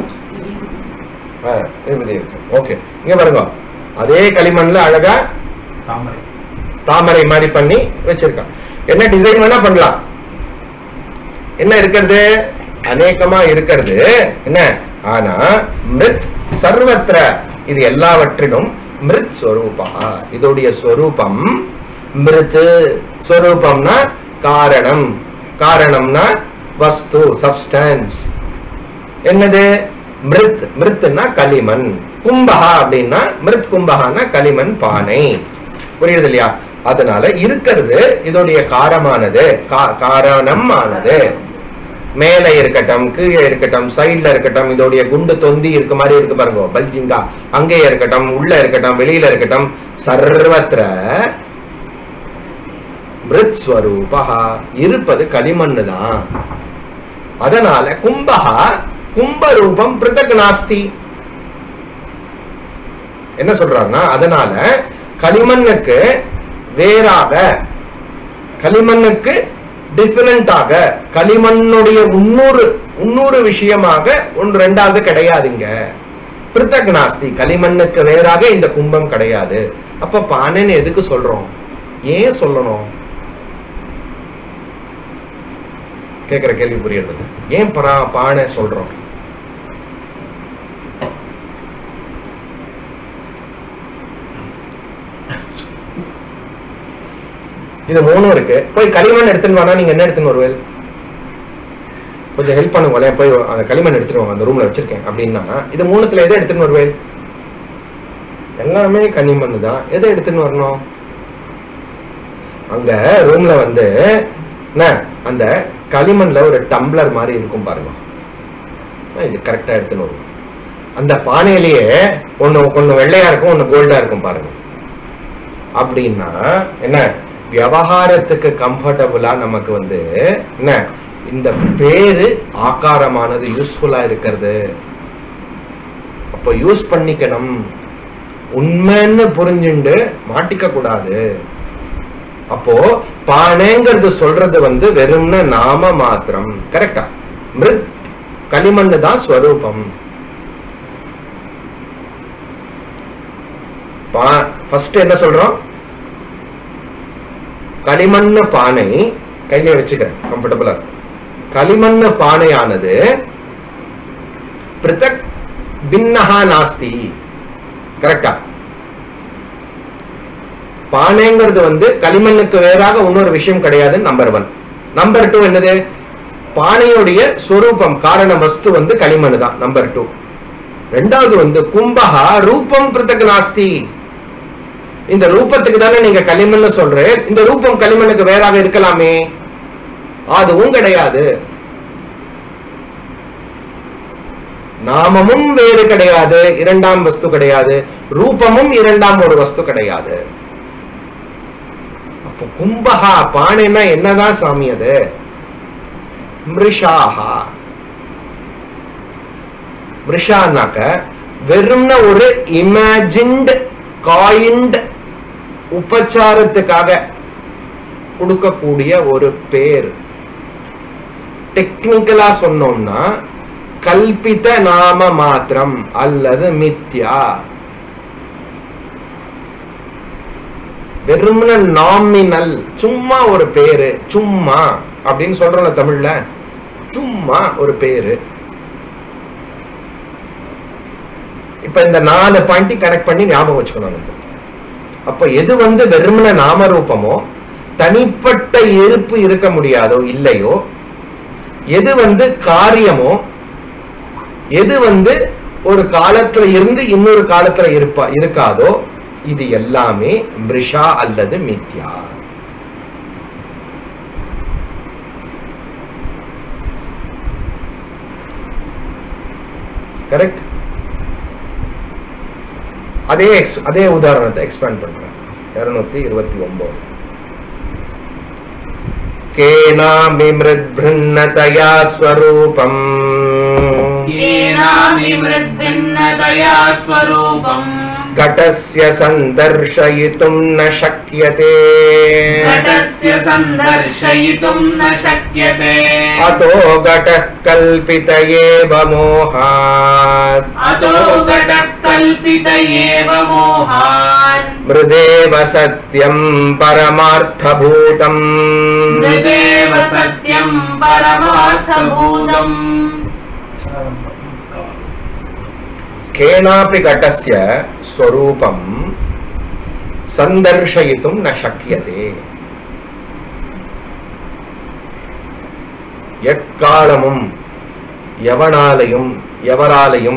ஓகே இங்க பாருங்க அதே களிமண்ல அழகா தாமரை தாமரை மாதிரி பண்ணி வச்சிருக்கான் என்ன டிசைன் வேணா பண்ணலாம் என்ன இருக்கிறது அநேகமா இருக்கிறது என்ன ஆனா மிருத் சர்வத்திர இது எல்லாவற்றிலும் மிருத் ஸ்வரூபா இதோடைய ஸ்வரூபம் மிருத் ஸ்வரூபம்னா காரணம் காரணம்னா வஸ்து சப்ஸ்டன்ஸ் என்னது மிருத் மிருத்னா களிமண் கும்பகா அப்படின்னா மிருத் கும்பகானா களிமண் பானை புரியுது இல்லையா அதனால இருக்கிறது இதோடைய காரமானது கா- காரணமானது மேல இருக்கட்டும் கீழே இருக்கட்டும் சைடுல இருக்கட்டும் இதோடைய குண்டு தொந்தி இருக்க மாதிரி இருக்கு பாருங்க பல்ஜிங்கா அங்கே இருக்கட்டும் உள்ள இருக்கட்டும் வெளியில இருக்கட்டும் சர்வத்திர மிருத் ஸ்வரூபா இருப்பது களிமண்ணு தான் அதனால கும்பகா கும்ப ரூபம் பிருதக் நாஸ்தி என்ன சொல்றாருன்னா அதனால களிமண்ணுக்கு வேறாக களிமண்ணுக்கு டிஃபரெண்டாக களிமண்ணுடைய முன்னூறு முன்னூறு விஷயமாக ஒன்று ரெண்டாவது கிடையாதுங்க பிருத்தக் நாஸ்தி களிமண்ணுக்கு வேறாக இந்த கும்பம் கிடையாது அப்ப பானைன்னு எதுக்கு சொல்றோம் ஏன் சொல்லணும் கேக்குற கேள்வி புரியுறது ஏன் பரா பானை சொல்றோம் இது மூணும் இருக்கு போய் களிமண் எடுத்துன்னு வானா நீங்க என்ன எடுத்துன்னு வருவேல் கொஞ்சம் ஹெல்ப் பண்ணுங்களேன் போய் அந்த களிமண் எடுத்துட்டு வாங்க அந்த ரூம்ல வச்சிருக்கேன் அப்படின்னா இது மூணுத்துல எதை எடுத்துன்னு வருவேல் எல்லாமே களிமண் தான் எதை எடுத்துன்னு வரணும் அங்க ரூம்ல வந்து என்ன அந்த களிமண்ல ஒரு டம்ளர் மாதிரி இருக்கும் பாருங்க ஆ, இது கரெக்டா எடுத்துன்னு வரும் அந்த பானையிலேயே ஒண்ணு ஒண்ணு வெள்ளையா இருக்கும் ஒண்ணு கோல்டா இருக்கும் பாருங்க அப்படின்னா என்ன விவகாரத்துக்கு கம்ஃபர்டபுளா நமக்கு வந்து என்ன இந்த பேரு ஆகாரமானது யூஸ்ஃபுல்லா இருக்கிறது அப்போ யூஸ் பண்ணிக்கணும் உண்மைன்னு புரிஞ்சுண்டு மாட்டிக்க கூடாது அப்போ பானைங்கிறது சொல்றது வந்து வெறும்ன நாம மாத்திரம் கரெக்டா மிருத் களிமண்ணு தான் ஸ்வரூபம் பா ஃபர்ஸ்ட் என்ன சொல்றோம் களிமண்ண பானை கையில வச்சுக்கிறேன் கம்ஃபர்டபுளா களிமண்ண பானையானது பிருத்தக் பின்னஹா நாஸ்தி கரெக்டா பானைங்கிறது வந்து களிமண்ணுக்கு வேறாக இன்னொரு விஷயம் கிடையாது நம்பர் ஒன் நம்பர் டூ என்னது பானையுடைய ஸ்வரூபம் காரண வஸ்து வந்து களிமண் தான் நம்பர் டூ ரெண்டாவது வந்து கும்பகா ரூபம் பிருத்தக் நாஸ்தி இந்த ரூபத்துக்கு தானே நீங்க களிமண்ணு சொல்றேன் இந்த ரூபம் களிமண்ணுக்கு வேறாக இருக்கலாமே அதுவும் கிடையாது நாமமும் வேறு கிடையாது இரண்டாம் வஸ்து கிடையாது ரூபமும் இரண்டாம் ஒரு வஸ்து கிடையாது அப்போ கும்பகா பானைனா என்னதான் சாமி அது மிருஷாஹா மிருஷானாக்க வெறும்ன ஒரு இமேஜின்ட் காயின்ட் உபச்சாரத்துக்காக கொடுக்கக்கூடிய ஒரு பேர் டெக்னிக்கலா சொன்னோம்னா கல்பித நாம மாத்திரம் அல்லது மித்யா வெறும்ன நாமினல் சும்மா ஒரு பேரு சும்மா அப்படின்னு சொல்றோம்ல தமிழ்ல சும்மா ஒரு பேரு இப்ப இந்த நாலு பாயிண்ட் கனெக்ட் பண்ணி ஞாபகம் வச்சுக்கணும் நம்ம அப்ப எது வந்து வெறுமன நாமரூபமோ தனிப்பட்ட இருப்பு இருக்க முடியாதோ இல்லையோ எது வந்து காரியமோ எது வந்து ஒரு காலத்துல இருந்து இன்னொரு காலத்துல இருப்பா இருக்காதோ இது எல்லாமே மிருஷா அல்லது மித்யா கரெக்ட் அதே ex- அதே உதாரணத்தை எக்ஸ்பேண்ட் பண்றேன் இருநூத்தி இருபத்தி ஒன்பது केनामिमृद्भृन्नतया स्वरूपम् येनामिमृद्भिन्नतया स्वरूपम् घटस्य सन्दर्शयितुम् न शक्यते घटस्य सन्दर्शयितुम् न शक्यते अतो घटः कल्पित एव मोहात् अतो घटः कल्पित एव मोहान् मृदेव सत्यम् परमार्थभूतम् मृदेव सत्यम् परमार्थभूतम् केनापि घटस्य स्वरूपं सन्दर्शयितुं न शक्यते எக்காலமும் எவனாலையும் எவராலையும்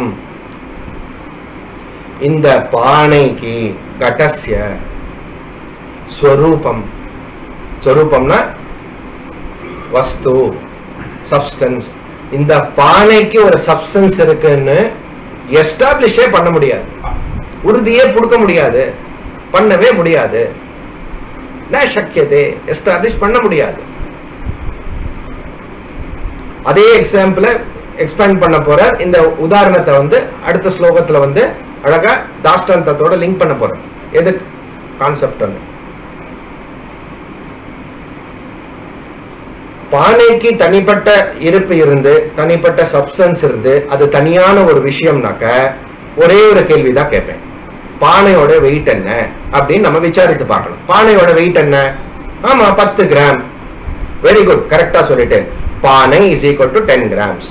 இந்த பானைக்கு கடஸ்ய ஸ்வரூபம் ஸ்வரூபம்னா வஸ்து சப்ஸ்டன்ஸ் இந்த பானைக்கு ஒரு சப்ஸ்டன்ஸ் இருக்குன்னு எஸ்டாப்ளிஷே பண்ண முடியாது உறுதியே கொடுக்க முடியாது பண்ணவே முடியாது ந சக்கியதே எஸ்டாப்ளிஷ் பண்ண முடியாது அதே எக்ஸாம்பிள எக்ஸ்பேண்ட் பண்ண போற இந்த உதாரணத்தை வந்து அடுத்த ஸ்லோகத்துல வந்து அழகா தாஷ்டாந்தத்தோட லிங்க் பண்ண போறேன் எது கான்செப்ட் பானைக்கு தனிப்பட்ட இருப்பு இருந்து தனிப்பட்ட சப்ஸ்டன்ஸ் இருந்து அது தனியான ஒரு விஷயம்னாக்க ஒரே ஒரு கேள்விதான் கேட்பேன் பானையோட வெயிட் என்ன அப்படின்னு நம்ம விசாரித்து பார்க்கணும் பானையோட வெயிட் என்ன ஆமா பத்து கிராம் வெரி குட் கரெக்டா சொல்லிட்டேன் பானை is equal to ten grams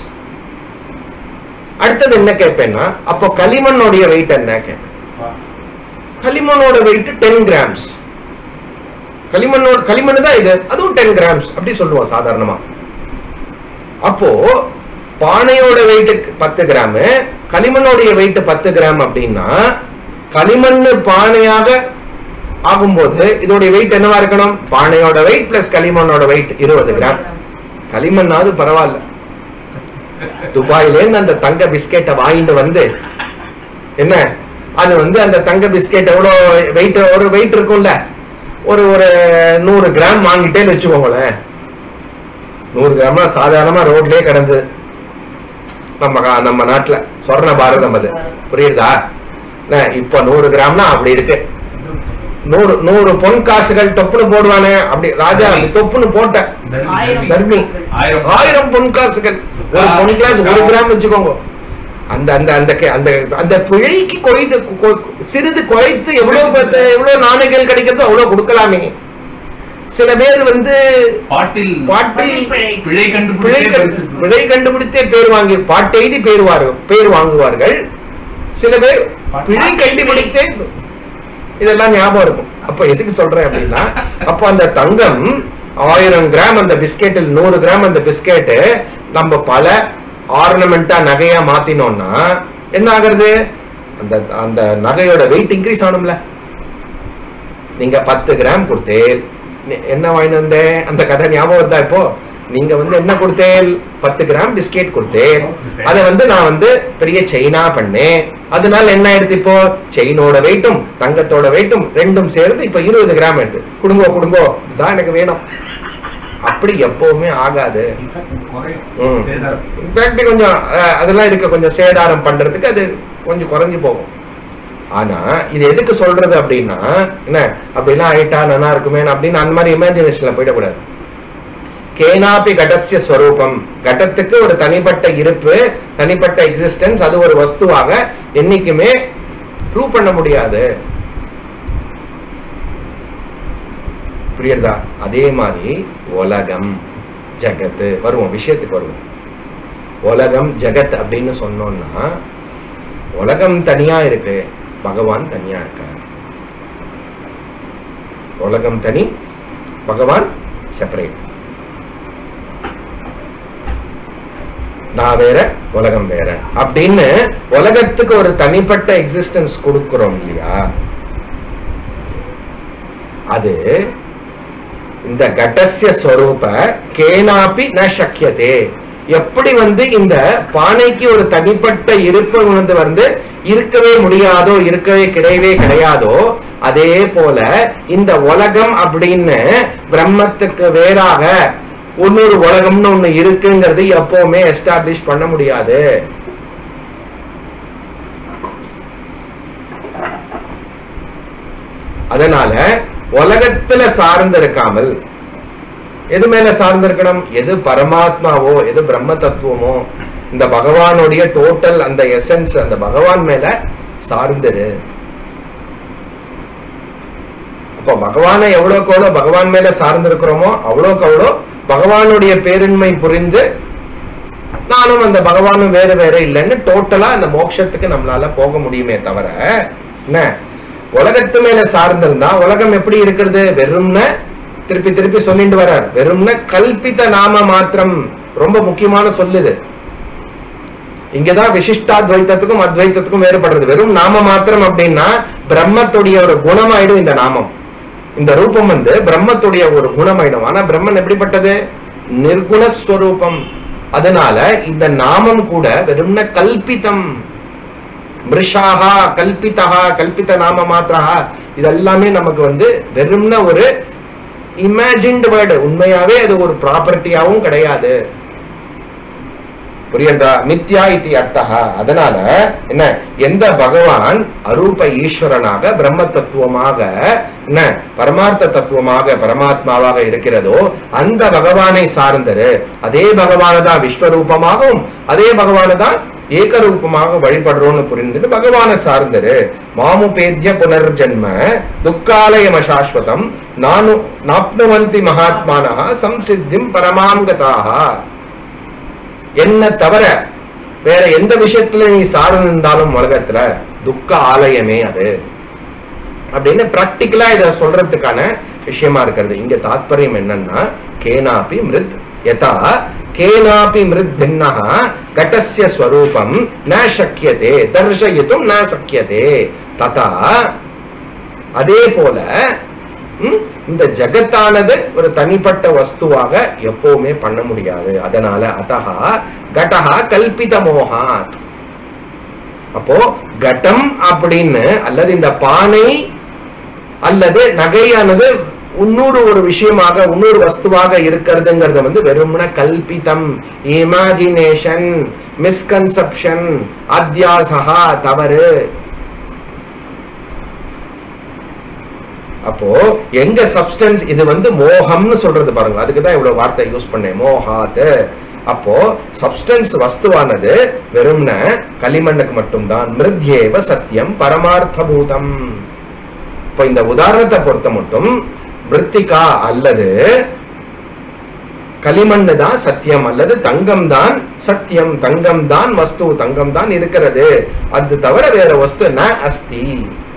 அடுத்தது என்ன கேட்பேன்னா அப்போ களிமண்ணோடைய வெயிட் என்ன கேட்பேன் களிமண்ணோட வெயிட் டென் கிராம்ஸ் களிமண்ணோட களிமண் தான் இது அதுவும் டென் கிராம்ஸ் அப்படி சொல்லுவோம் சாதாரணமா அப்போ பானையோட வெயிட் பத்து கிராம் களிமண்ணோடைய வெயிட் பத்து கிராம் அப்படின்னா களிமண் பானையாக ஆகும்போது இதோடைய வெயிட் என்னவா இருக்கணும் பானையோட வெயிட் பிளஸ் களிமண்ணோட வெயிட் இருபது கிராம் களிமண்ணாவது பரவாயில்ல துபாயில இருந்து அந்த தங்க பிஸ்கெட்டை வாங்கிட்டு வந்து என்ன அது வந்து அந்த தங்க பிஸ்கெட் எவ்வளவு வெயிட் ஒரு வெயிட் இருக்கும்ல ஒரு ஒரு நூறு கிராம் வாங்கிட்டேன்னு வச்சுக்கோங்களேன் நூறு கிராம்னா சாதாரணமா ரோட்லயே கிடந்து நம்ம கா- நம்ம நாட்டுல சொர்ண பாரதம் அது புரியுதா என்ன, இப்ப நூறு கிராம்னா அப்படி இருக்கு நூறு நூறு பொன் காசுகள் தொப்புன்னு போடுவானே அப்படி ராஜா அப்படி தொப்புன்னு போட்ட ஆயிரம் தர்மி ஆயிரம். ஆயிரம் பொன் காசுகள் ஒரு பொன் கிளாஸ் ஒரு கிராம் வச்சுக்கோங்க அந்த அந்த அந்த கே- அந்த அந்த பிழைக்கு குறைத்து கு- கு- சிறிது குறைத்து எவ்வளவு பத்து- எவ்வளவு நாணயங்கள் கிடைக்கிறதோ அவ்வளவு கொடுக்கலாமே சில பேர் வந்து பாட்டில் பாட்டில் பிழை பிழை கண்டுபிடிச்சே கண்டு- பரிசு. பிழை கண்டுபிடித்தே பேர் வாங்கி பாட்டெய்தி பேர் வாரு பேர் வாங்குவார்கள் சில பேர் பிழை கண்டுபிடித்தே இதெல்லாம் ஞாபகம் இருக்கும் அப்ப எதுக்கு சொல்றேன் அப்படின்னா அப்போ அந்த தங்கம் ஆயிரம் கிராம் அந்த பிஸ்கெட்டில் நூறு கிராம் அந்த பிஸ்கெட்டு நம்ம பல ஆர்னமெண்டா நகையா மாத்தினோம்னா என்ன ஆகுறது அந்த அந்த நகையோட வெயிட் இன்க்ரீஸ் ஆகணும்ல நீங்க பத்து கிராம் கொடுத்தே நீ- என்ன வாங்கிட்டு வந்தேன் அந்த கதை ஞாபகம் வருதா இப்போ நீங்க வந்து என்ன கொடுத்தேன் பத்து கிராம் பிஸ்கெட் கொடுத்தேன் அதை வந்து நான் வந்து பெரிய செயினா பண்ணேன் அதனால என்ன ஆயிடுது இப்போ செயினோட வெயிட்டும் தங்கத்தோட வெயிட்டும் ரெண்டும் சேர்ந்து இப்போ இருபது கிராம் எடுத்து கொடுங்கோ கொடுங்கோ இதுதான் எனக்கு வேணும் அப்படி எப்பவுமே ஆகாது ம். இன்ஃபேக்ட் கொஞ்சம் அஹ், அதெல்லாம் இருக்க கொஞ்சம் சேதாரம் பண்றதுக்கு அது கொஞ்சம் குறைஞ்சு போகும் ஆனா இது எதுக்கு சொல்றது அப்படின்னா என்ன அப்படிலாம் ஆயிட்டா நல்லா இருக்குமே அப்படின்னு அந்த மாதிரி இமேஜினேஷன்ல போயிடக்கூடாது கேனாபி கடசிய ஸ்வரூபம் கடத்துக்கு ஒரு தனிப்பட்ட இருப்பு தனிப்பட்ட எக்ஸிஸ்டன்ஸ் அது ஒரு வஸ்துவாக என்னைக்குமே ப்ரூவ் பண்ண முடியாது புரியுறதா அதே மாதிரி உலகம் ஜகத்து வருவோம் விஷயத்துக்கு வருவோம் உலகம் ஜகத் அப்படின்னு சொன்னோம்னா உலகம் தனியா இருக்கு பகவான் தனியா இருக்கார் உலகம் தனி பகவான் செப்பரேட் நான் வேற உலகம் வேற அப்படின்னு உலகத்துக்கு ஒரு தனிப்பட்ட எக்ஸிஸ்டன்ஸ் கொடுக்கிறோம் இல்லையா அது இந்த கடசிய ஸ்வரூப கேனாபி ந சக்கியதே எப்படி வந்து இந்த பானைக்கு ஒரு தனிப்பட்ட இருப்பு வந்து வந்து இருக்கவே முடியாதோ இருக்கவே கிடையவே கிடையாதோ அதே போல இந்த உலகம் அப்படின்னு பிரம்மத்துக்கு வேறாக இன்னொரு உலகம்னு ஒண்ணு இருக்குங்கிறது எப்பவுமே எஸ்டாப்ளிஷ் பண்ண முடியாது அதனால உலகத்துல சார்ந்து இருக்காமல் எது மேல சார்ந்து இருக்கணும் எது பரமாத்மாவோ எது பிரம்ம தத்துவமோ இந்த பகவானுடைய டோட்டல் அந்த எசன்ஸ் அந்த பகவான் மேல சார்ந்துரு அப்போ பகவானை எவ்வளவுக்கு எவ்வளவு பகவான் மேல சார்ந்து இருக்கிறோமோ அவ்வளோக்கு அவ்வளோ பகவானுடைய பேரின்மை புரிந்து நானும் அந்த பகவானும் வேறு வேற இல்லைன்னு டோட்டலா அந்த மோட்சத்துக்கு நம்மளால போக முடியுமே தவிர என்ன உலகத்து மேல சார்ந்திருந்தா உலகம் எப்படி இருக்கிறது வெறும்ன திருப்பி திருப்பி சொல்லிட்டு வர்றார் வெறும்ன கல்பித நாம மாத்திரம் ரொம்ப முக்கியமான சொல்லுது இங்கதான் விசிஷ்டாத்வைத்தத்துக்கும் அத்வைத்தத்துக்கும் வேறுபடுறது வெறும் நாம மாத்திரம் அப்படின்னா பிரம்மத்துடைய ஒரு குணமாயிடும் இந்த நாமம் இந்த ரூபம் வந்து பிரம்மத்துடைய ஒரு குணமாயிடும் ஆனா பிரம்மன் எப்படிப்பட்டது நிர்குணஸ்வரூபம் அதனால இந்த நாமம் கூட வெறும்ன கல்பிதம் மிருஷாகா கல்பிதா கல்பித நாம மாத்திரா இதெல்லாமே நமக்கு வந்து வெறும்ன ஒரு இமேஜின்டு வேர்டு உண்மையாவே அது ஒரு ப்ராப்பர்ட்டியாவும் கிடையாது புரியுதா மித்யா இத்தி அர்த்தா அதனால என்ன எந்த பகவான் அரூப ஈஸ்வரனாக பிரம்ம தத்துவமாக என்ன பரமார்த்த தத்துவமாக பரமாத்மாவாக இருக்கிறதோ அந்த பகவானை சார்ந்தரு அதே பகவான தான் விஸ்வரூபமாகவும் அதே பகவான தான் ஏகரூபமாக வழிபடுறோம்னு புரிந்துட்டு பகவானை சார்ந்தரு மாமுபேத்திய புனர்ஜன்ம துக்காலயம சாஸ்வதம் நானு நாப்னுவந்தி மகாத்மானா சம்சித்திம் பரமாங்கதாக என்ன தவிர வேற எந்த விஷயத்துல நீ சார்ந்து இருந்தாலும் உலகத்துல துக்க ஆலயமே அது அப்படின்னு பிராக்டிக்கலா இத சொல்றதுக்கான விஷயமா இருக்கிறது இங்க தாத்பரியம் என்னன்னா கேனாபி மிருத் யதா கேனாபி மிருத் பின்னா கடஸ்ய ஸ்வரூபம் ந சக்கியதே தர்ஷயித்தும் ந சக்கியதே ததா அதே போல ம், இந்த ஜகத்தானது ஒரு தனிப்பட்ட வஸ்துவாக எப்பவுமே பண்ண முடியாது அதனால அதஹா கடஹா கல்பித மோகாத் அப்போ கடம் அப்படின்னு அல்லது இந்த பானை அல்லது நகையானது இன்னொரு ஒரு விஷயமாக இன்னொரு வஸ்துவாக இருக்கிறதுங்கிறது வந்து வெறுமன கல்பிதம் இமேஜினேஷன் மிஸ்கன்செப்ஷன் அத்தியாசகா தவறு அப்போ எங்க சப்ஸ்டன்ஸ் இது வந்து மோகம்னு சொல்றது பாருங்க அதுக்கு தான் இவ்வளவு வார்த்தை யூஸ் பண்ணேன் மோகாத் அப்போ சப்ஸ்டன்ஸ் வஸ்துவானது வெறும்ன களிமண்ணுக்கு மட்டும்தான் மிருத்யேவ சத்தியம் பரமார்த்த பூதம் இப்போ இந்த உதாரணத்தை பொறுத்த மட்டும் மிருத்திகா அல்லது களிமண்ணு தான் சத்தியம் அல்லது தங்கம் தான் சத்தியம் தங்கம் தான் வஸ்து தங்கம் தான் இருக்கிறது அது தவிர வேற வஸ்து ந அஸ்தி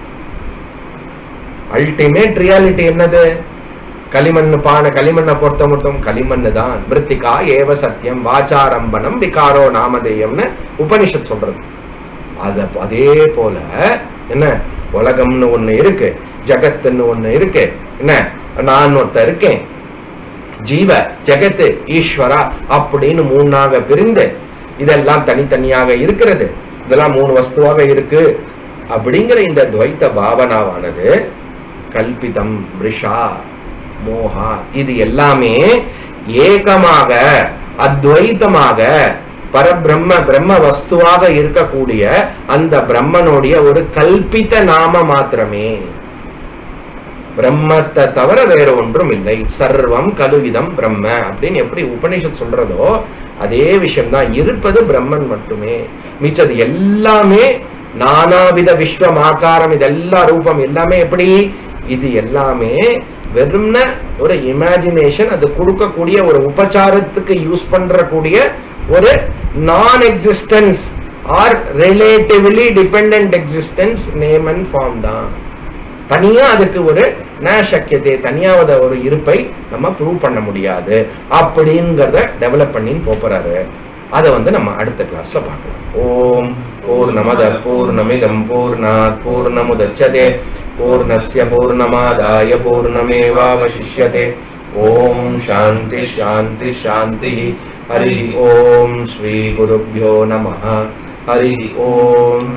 அல்டிமேட் ரியாலிட்டி என்னது களிமண் பானை களிமண்ணை பொறுத்த மட்டும் களிமண்ணு தான் மிருத்திகா ஏவ சத்தியம் வாச்சாரம்பணம் விகாரோ நாமதேயம்னு உபனிஷத் சொல்றது அத அதே போல என்ன உலகம்னு ஒண்ணு இருக்கு ஜகத்துன்னு ஒண்ணு இருக்கு என்ன நான் ஒருத்தன் இருக்கேன் ஜீவ ஜெகத்து ஈஸ்வரா அப்படின்னு மூணாக பிரிந்து இதெல்லாம் தனித்தனியாக இருக்கிறது இதெல்லாம் மூணு வஸ்துவாக இருக்கு அப்படிங்கிற இந்த துவைத்த பாவனாவானது கல்பிதம் ரிஷா மோகா இது எல்லாமே ஏகமாக அத்வைத்தமாக பரபிரம்ம பிரம்ம வஸ்துவாக இருக்கக்கூடிய அந்த பிரம்மனுடைய ஒரு கல்பித்த நாம மாத்திரமே பிரம்மத்தை தவிர வேற ஒன்றும் இல்லை சர்வம் கலுவிதம் பிரம்ம அப்படின்னு எப்படி உபனிஷத் சொல்றதோ அதே விஷயம்தான் இருப்பது பிரம்மன் மட்டுமே மிச்சது எல்லாமே நானாவித விஸ்வம் ஆகாரம் இதெல்லா ரூபம் எல்லாமே எப்படி இது எல்லாமே வெறும்ன ஒரு இமேஜினேஷன் அது கொடுக்கக்கூடிய ஒரு உபச்சாரத்துக்கு யூஸ் பண்றக்கூடிய ஒரு non existence or relatively depend existence name and form தான் தனியா அதுக்கு ஒரு நசக்கியத்தை தனியாவத ஒரு இருப்பை நம்ம ப்ரூவ் பண்ண முடியாது அப்படிங்கிறத டெவலப் பண்ணி போறாரு அதை வந்து நம்ம அடுத்த கிளாஸ்ல பார்க்கலாம் ஓம் பூர்ணமத பூர்ணமிதம் பூர்ணாத் பூர்ணமுதச்சதே பூர்ணஸ்ய பூர்ணமாதாய பூர்ணமேவாவசிஷ்யதே ஓம் சாந்தி சாந்தி சாந்தி ஹரி ஓம் ஸ்ரீ குருभ्यो நமः ஹரி ஓம்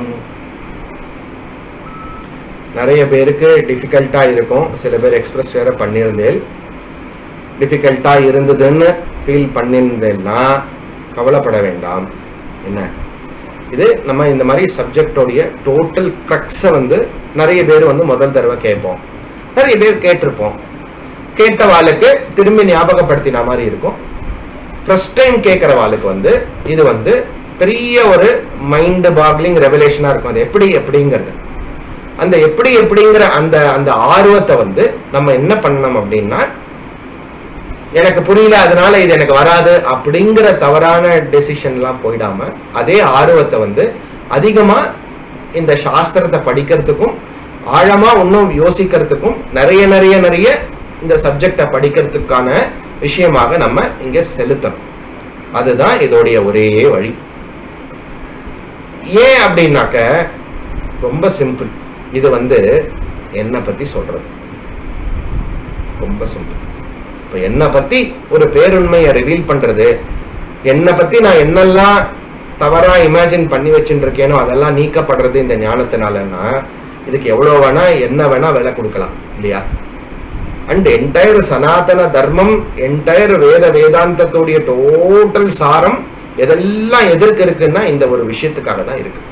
நிறைய பேருக்கு டிஃபிகல்ட்டா இருக்கும் சில பேர் எக்ஸ்பிரஸ் வேற பண்ணியிருந்தேன் டிஃபிகல்ட்டா இருந்ததுன்னு ஃபீல் பண்ணியிருந்தேன்னா கவலைப்பட வேண்டாம் என்ன இது நம்ம இந்த மாதிரி சப்ஜெக்டோடைய டோட்டல் க்ரக்ஸை வந்து நிறைய பேர் வந்து முதல் தடவை கேட்போம் நிறைய பேர் கேட்டிருப்போம் கேட்ட வாளுக்கு திரும்பி ஞாபகப்படுத்தின மாதிரி இருக்கும் ஃபர்ஸ்ட் டைம் கேட்குற வாளுக்கு வந்து இது வந்து பெரிய ஒரு மைண்ட் பாக்லிங் ரெவலேஷனா இருக்கும் அது எப்படி எப்படிங்கிறது அந்த எப்படி எப்படிங்கிற அந்த அந்த ஆர்வத்தை வந்து நம்ம என்ன பண்ணணும் அப்படின்னா எனக்கு புரியல அதனால இது எனக்கு வராது அப்படிங்கிற தவறான டெசிஷன்லாம் போயிடாம அதே ஆர்வத்தை வந்து அதிகமா இந்த சாஸ்திரத்தை படிக்கிறதுக்கும் ஆழமா இன்னும் யோசிக்கிறதுக்கும் நிறைய நிறைய நிறைய இந்த சப்ஜெக்டை படிக்கிறதுக்கான விஷயமாக நம்ம இங்க செலுத்தணும் அதுதான் இதோடைய ஒரே வழி ஏன் அப்படின்னாக்க ரொம்ப சிம்பிள் இது வந்து என்னை பத்தி சொல்றது ரொம்ப சிம்பிள் இப்ப என்னை பத்தி ஒரு பேருண்மையை ரிவீல் பண்றது என்னை பத்தி நான் என்னெல்லாம் தவறா இமேஜின் பண்ணி வச்சுட்டு இருக்கேனோ அதெல்லாம் நீக்கப்படுறது இந்த ஞானத்தினாலன்னா இதுக்கு எவ்வளவு வேணா என்ன வேணா விலை கொடுக்கலாம் இல்லையா அண்ட் என்டையர் சனாதன தர்மம் என்டையர் வேத வேதாந்தத்துடைய டோட்டல் சாரம் எதெல்லாம் எதற்கு இருக்குன்னா இந்த ஒரு விஷயத்துக்காக தான் இருக்கு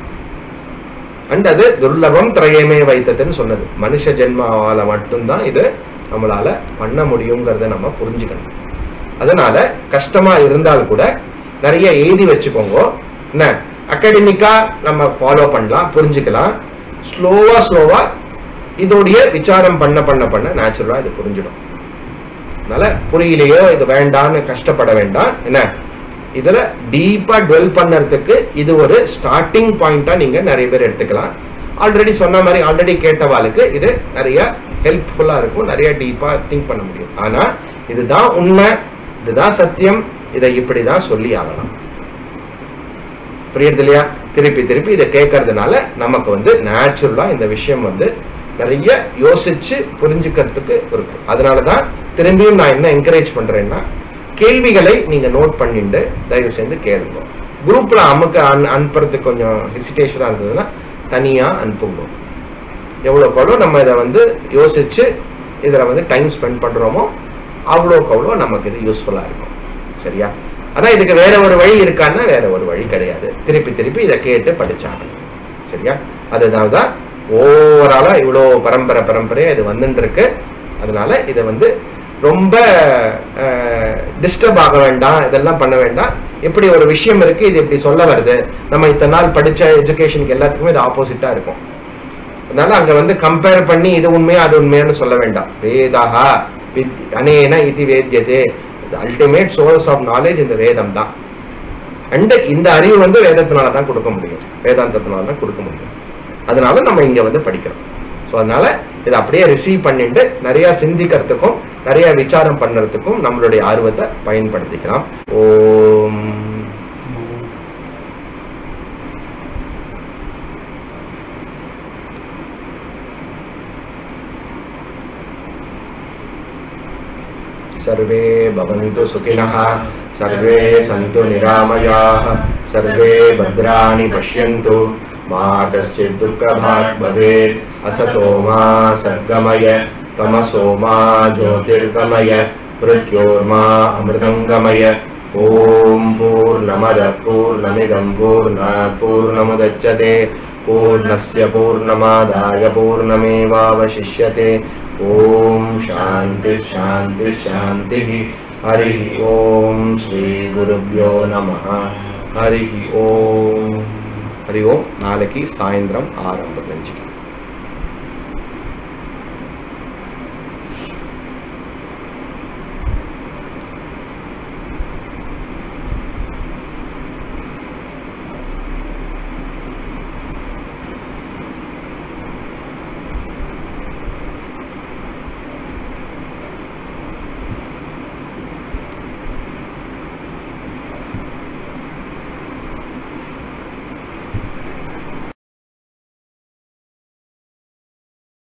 அண்ட் அது துர்லபம் திரையமே வைத்ததுன்னு சொன்னது மனுஷ ஜென்மாவால மட்டும்தான் இது நம்மளால பண்ண முடியுங்கிறத நம்ம புரிஞ்சுக்கணும் அதனால கஷ்டமா இருந்தால் கூட நிறைய எழுதி வச்சுக்கோங்க என்ன அகாடமிக்கா நம்ம ஃபாலோ பண்ணலாம் புரிஞ்சுக்கலாம் ஸ்லோவா ஸ்லோவா இதோடைய விசாரம் பண்ண பண்ண பண்ண நேச்சுரலா இது புரிஞ்சிடும் அதனால புரியலையோ இது வேண்டாம்னு கஷ்டப்பட வேண்டாம் என்ன இதுல டீப்பா டுவெல் பண்ணறதுக்கு இது ஒரு ஸ்டார்டிங் பாயிண்டா நீங்க நிறைய பேர் எடுத்துக்கலாம் ஆல்ரெடி சொன்ன மாதிரி ஆல்ரெடி கேட்டவாளுக்கு இது நிறைய ஹெல்ப்ஃபுல்லா இருக்கும் நிறைய டீப்பா திங்க் பண்ண முடியும் ஆனா இதுதான் உண்மை இதுதான் சத்தியம் இதை இப்படிதான் சொல்லி ஆகலாம் புரியுது இல்லையா திருப்பி திருப்பி இதை கேட்கறதுனால நமக்கு வந்து நேச்சுரலா இந்த விஷயம் வந்து நிறைய யோசிச்சு புரிஞ்சுக்கிறதுக்கு இருக்கும் அதனாலதான் திரும்பியும் நான் என்ன என்கரேஜ் பண்றேன்னா கேள்விகளை நீங்க நோட் பண்ணிட்டு தயவு செய்து கேளுங்க குரூப்ல அமுக்க அன் அனுப்புறதுக்கு கொஞ்சம் ஹெசிடேஷனா இருந்ததுன்னா தனியா அனுப்புங்க எவ்வளோக்கு எவ்வளோ நம்ம இதை வந்து யோசிச்சு இதில் வந்து டைம் ஸ்பெண்ட் பண்றோமோ அவ்வளோக்கு அவ்வளோ நமக்கு இது யூஸ்ஃபுல்லா இருக்கும் சரியா ஆனா இதுக்கு வேற ஒரு வழி இருக்கான்னா வேற ஒரு வழி கிடையாது திருப்பி திருப்பி இதை கேட்டு படிச்சாங்க சரியா அதனால தான் ஓவராலா இவ்வளோ பரம்பரை பரம்பரையா இது வந்துட்டு இருக்கு அதனால இதை வந்து ரொம்ப டிஸ்டர்ப் ஆக வேண்டாம் இதெல்லாம் பண்ண வேண்டாம் இப்படி ஒரு விஷயம் இருக்கு இது இப்படி சொல்ல வருது நம்ம இத்தனை நாள் படிச்ச எஜுகேஷனுக்கு எல்லாத்துக்குமே இது ஆப்போசிட்டா இருக்கும் அதனால அங்க வந்து கம்பேர் பண்ணி இது உண்மையா அது உண்மையான்னு சொல்ல வேண்டாம் வேதாகா வித் அனேன இது வேத்தியதே அல்டிமேட் சோர்ஸ் ஆஃப் நாலேஜ் இந்த வேதம் தான் அண்ட் இந்த அறிவு வந்து வேதத்தினால தான் கொடுக்க முடியும் வேதாந்தத்தினால தான் கொடுக்க முடியும் அதனால நம்ம இங்க வந்து படிக்கிறோம் ஸோ அதனால இதை அப்படியே ரிசீவ் பண்ணிட்டு நிறைய சிந்திக்கிறதுக்கும் நிறைய விசாரம் பண்ணுறதுக்கும் நம்மளுடைய ஆர்வத்தை பயன்படுத்திக்கலாம் ஓம் सर्वे भवन्तु सुखिनः सर्वे सन्तु निरामयाः सर्वे भद्राणि पश्यन्तु मा कश्चित् दुःखभाग् भवेत् असतो मा सद्गमय तमसो मा ज्योतिर्गमय मृत्योर्मा अमृतङ्गमय ॐ पूर्णमदः पूर्णमिदं पूर्णात् पूर्णमुदच्यते पूर्णस्य पूर्णमादाय पूर्णमेवावशिष्यते ॐ शान्तिः शान्तिः शान्तिः हरिः ॐ श्रीगुरुभ्यो नमः हरिः ॐ हरि ओम् நாளைக்கு சாயந்தரம் ஆறு ஐம்பத்தஞ்சுக்கு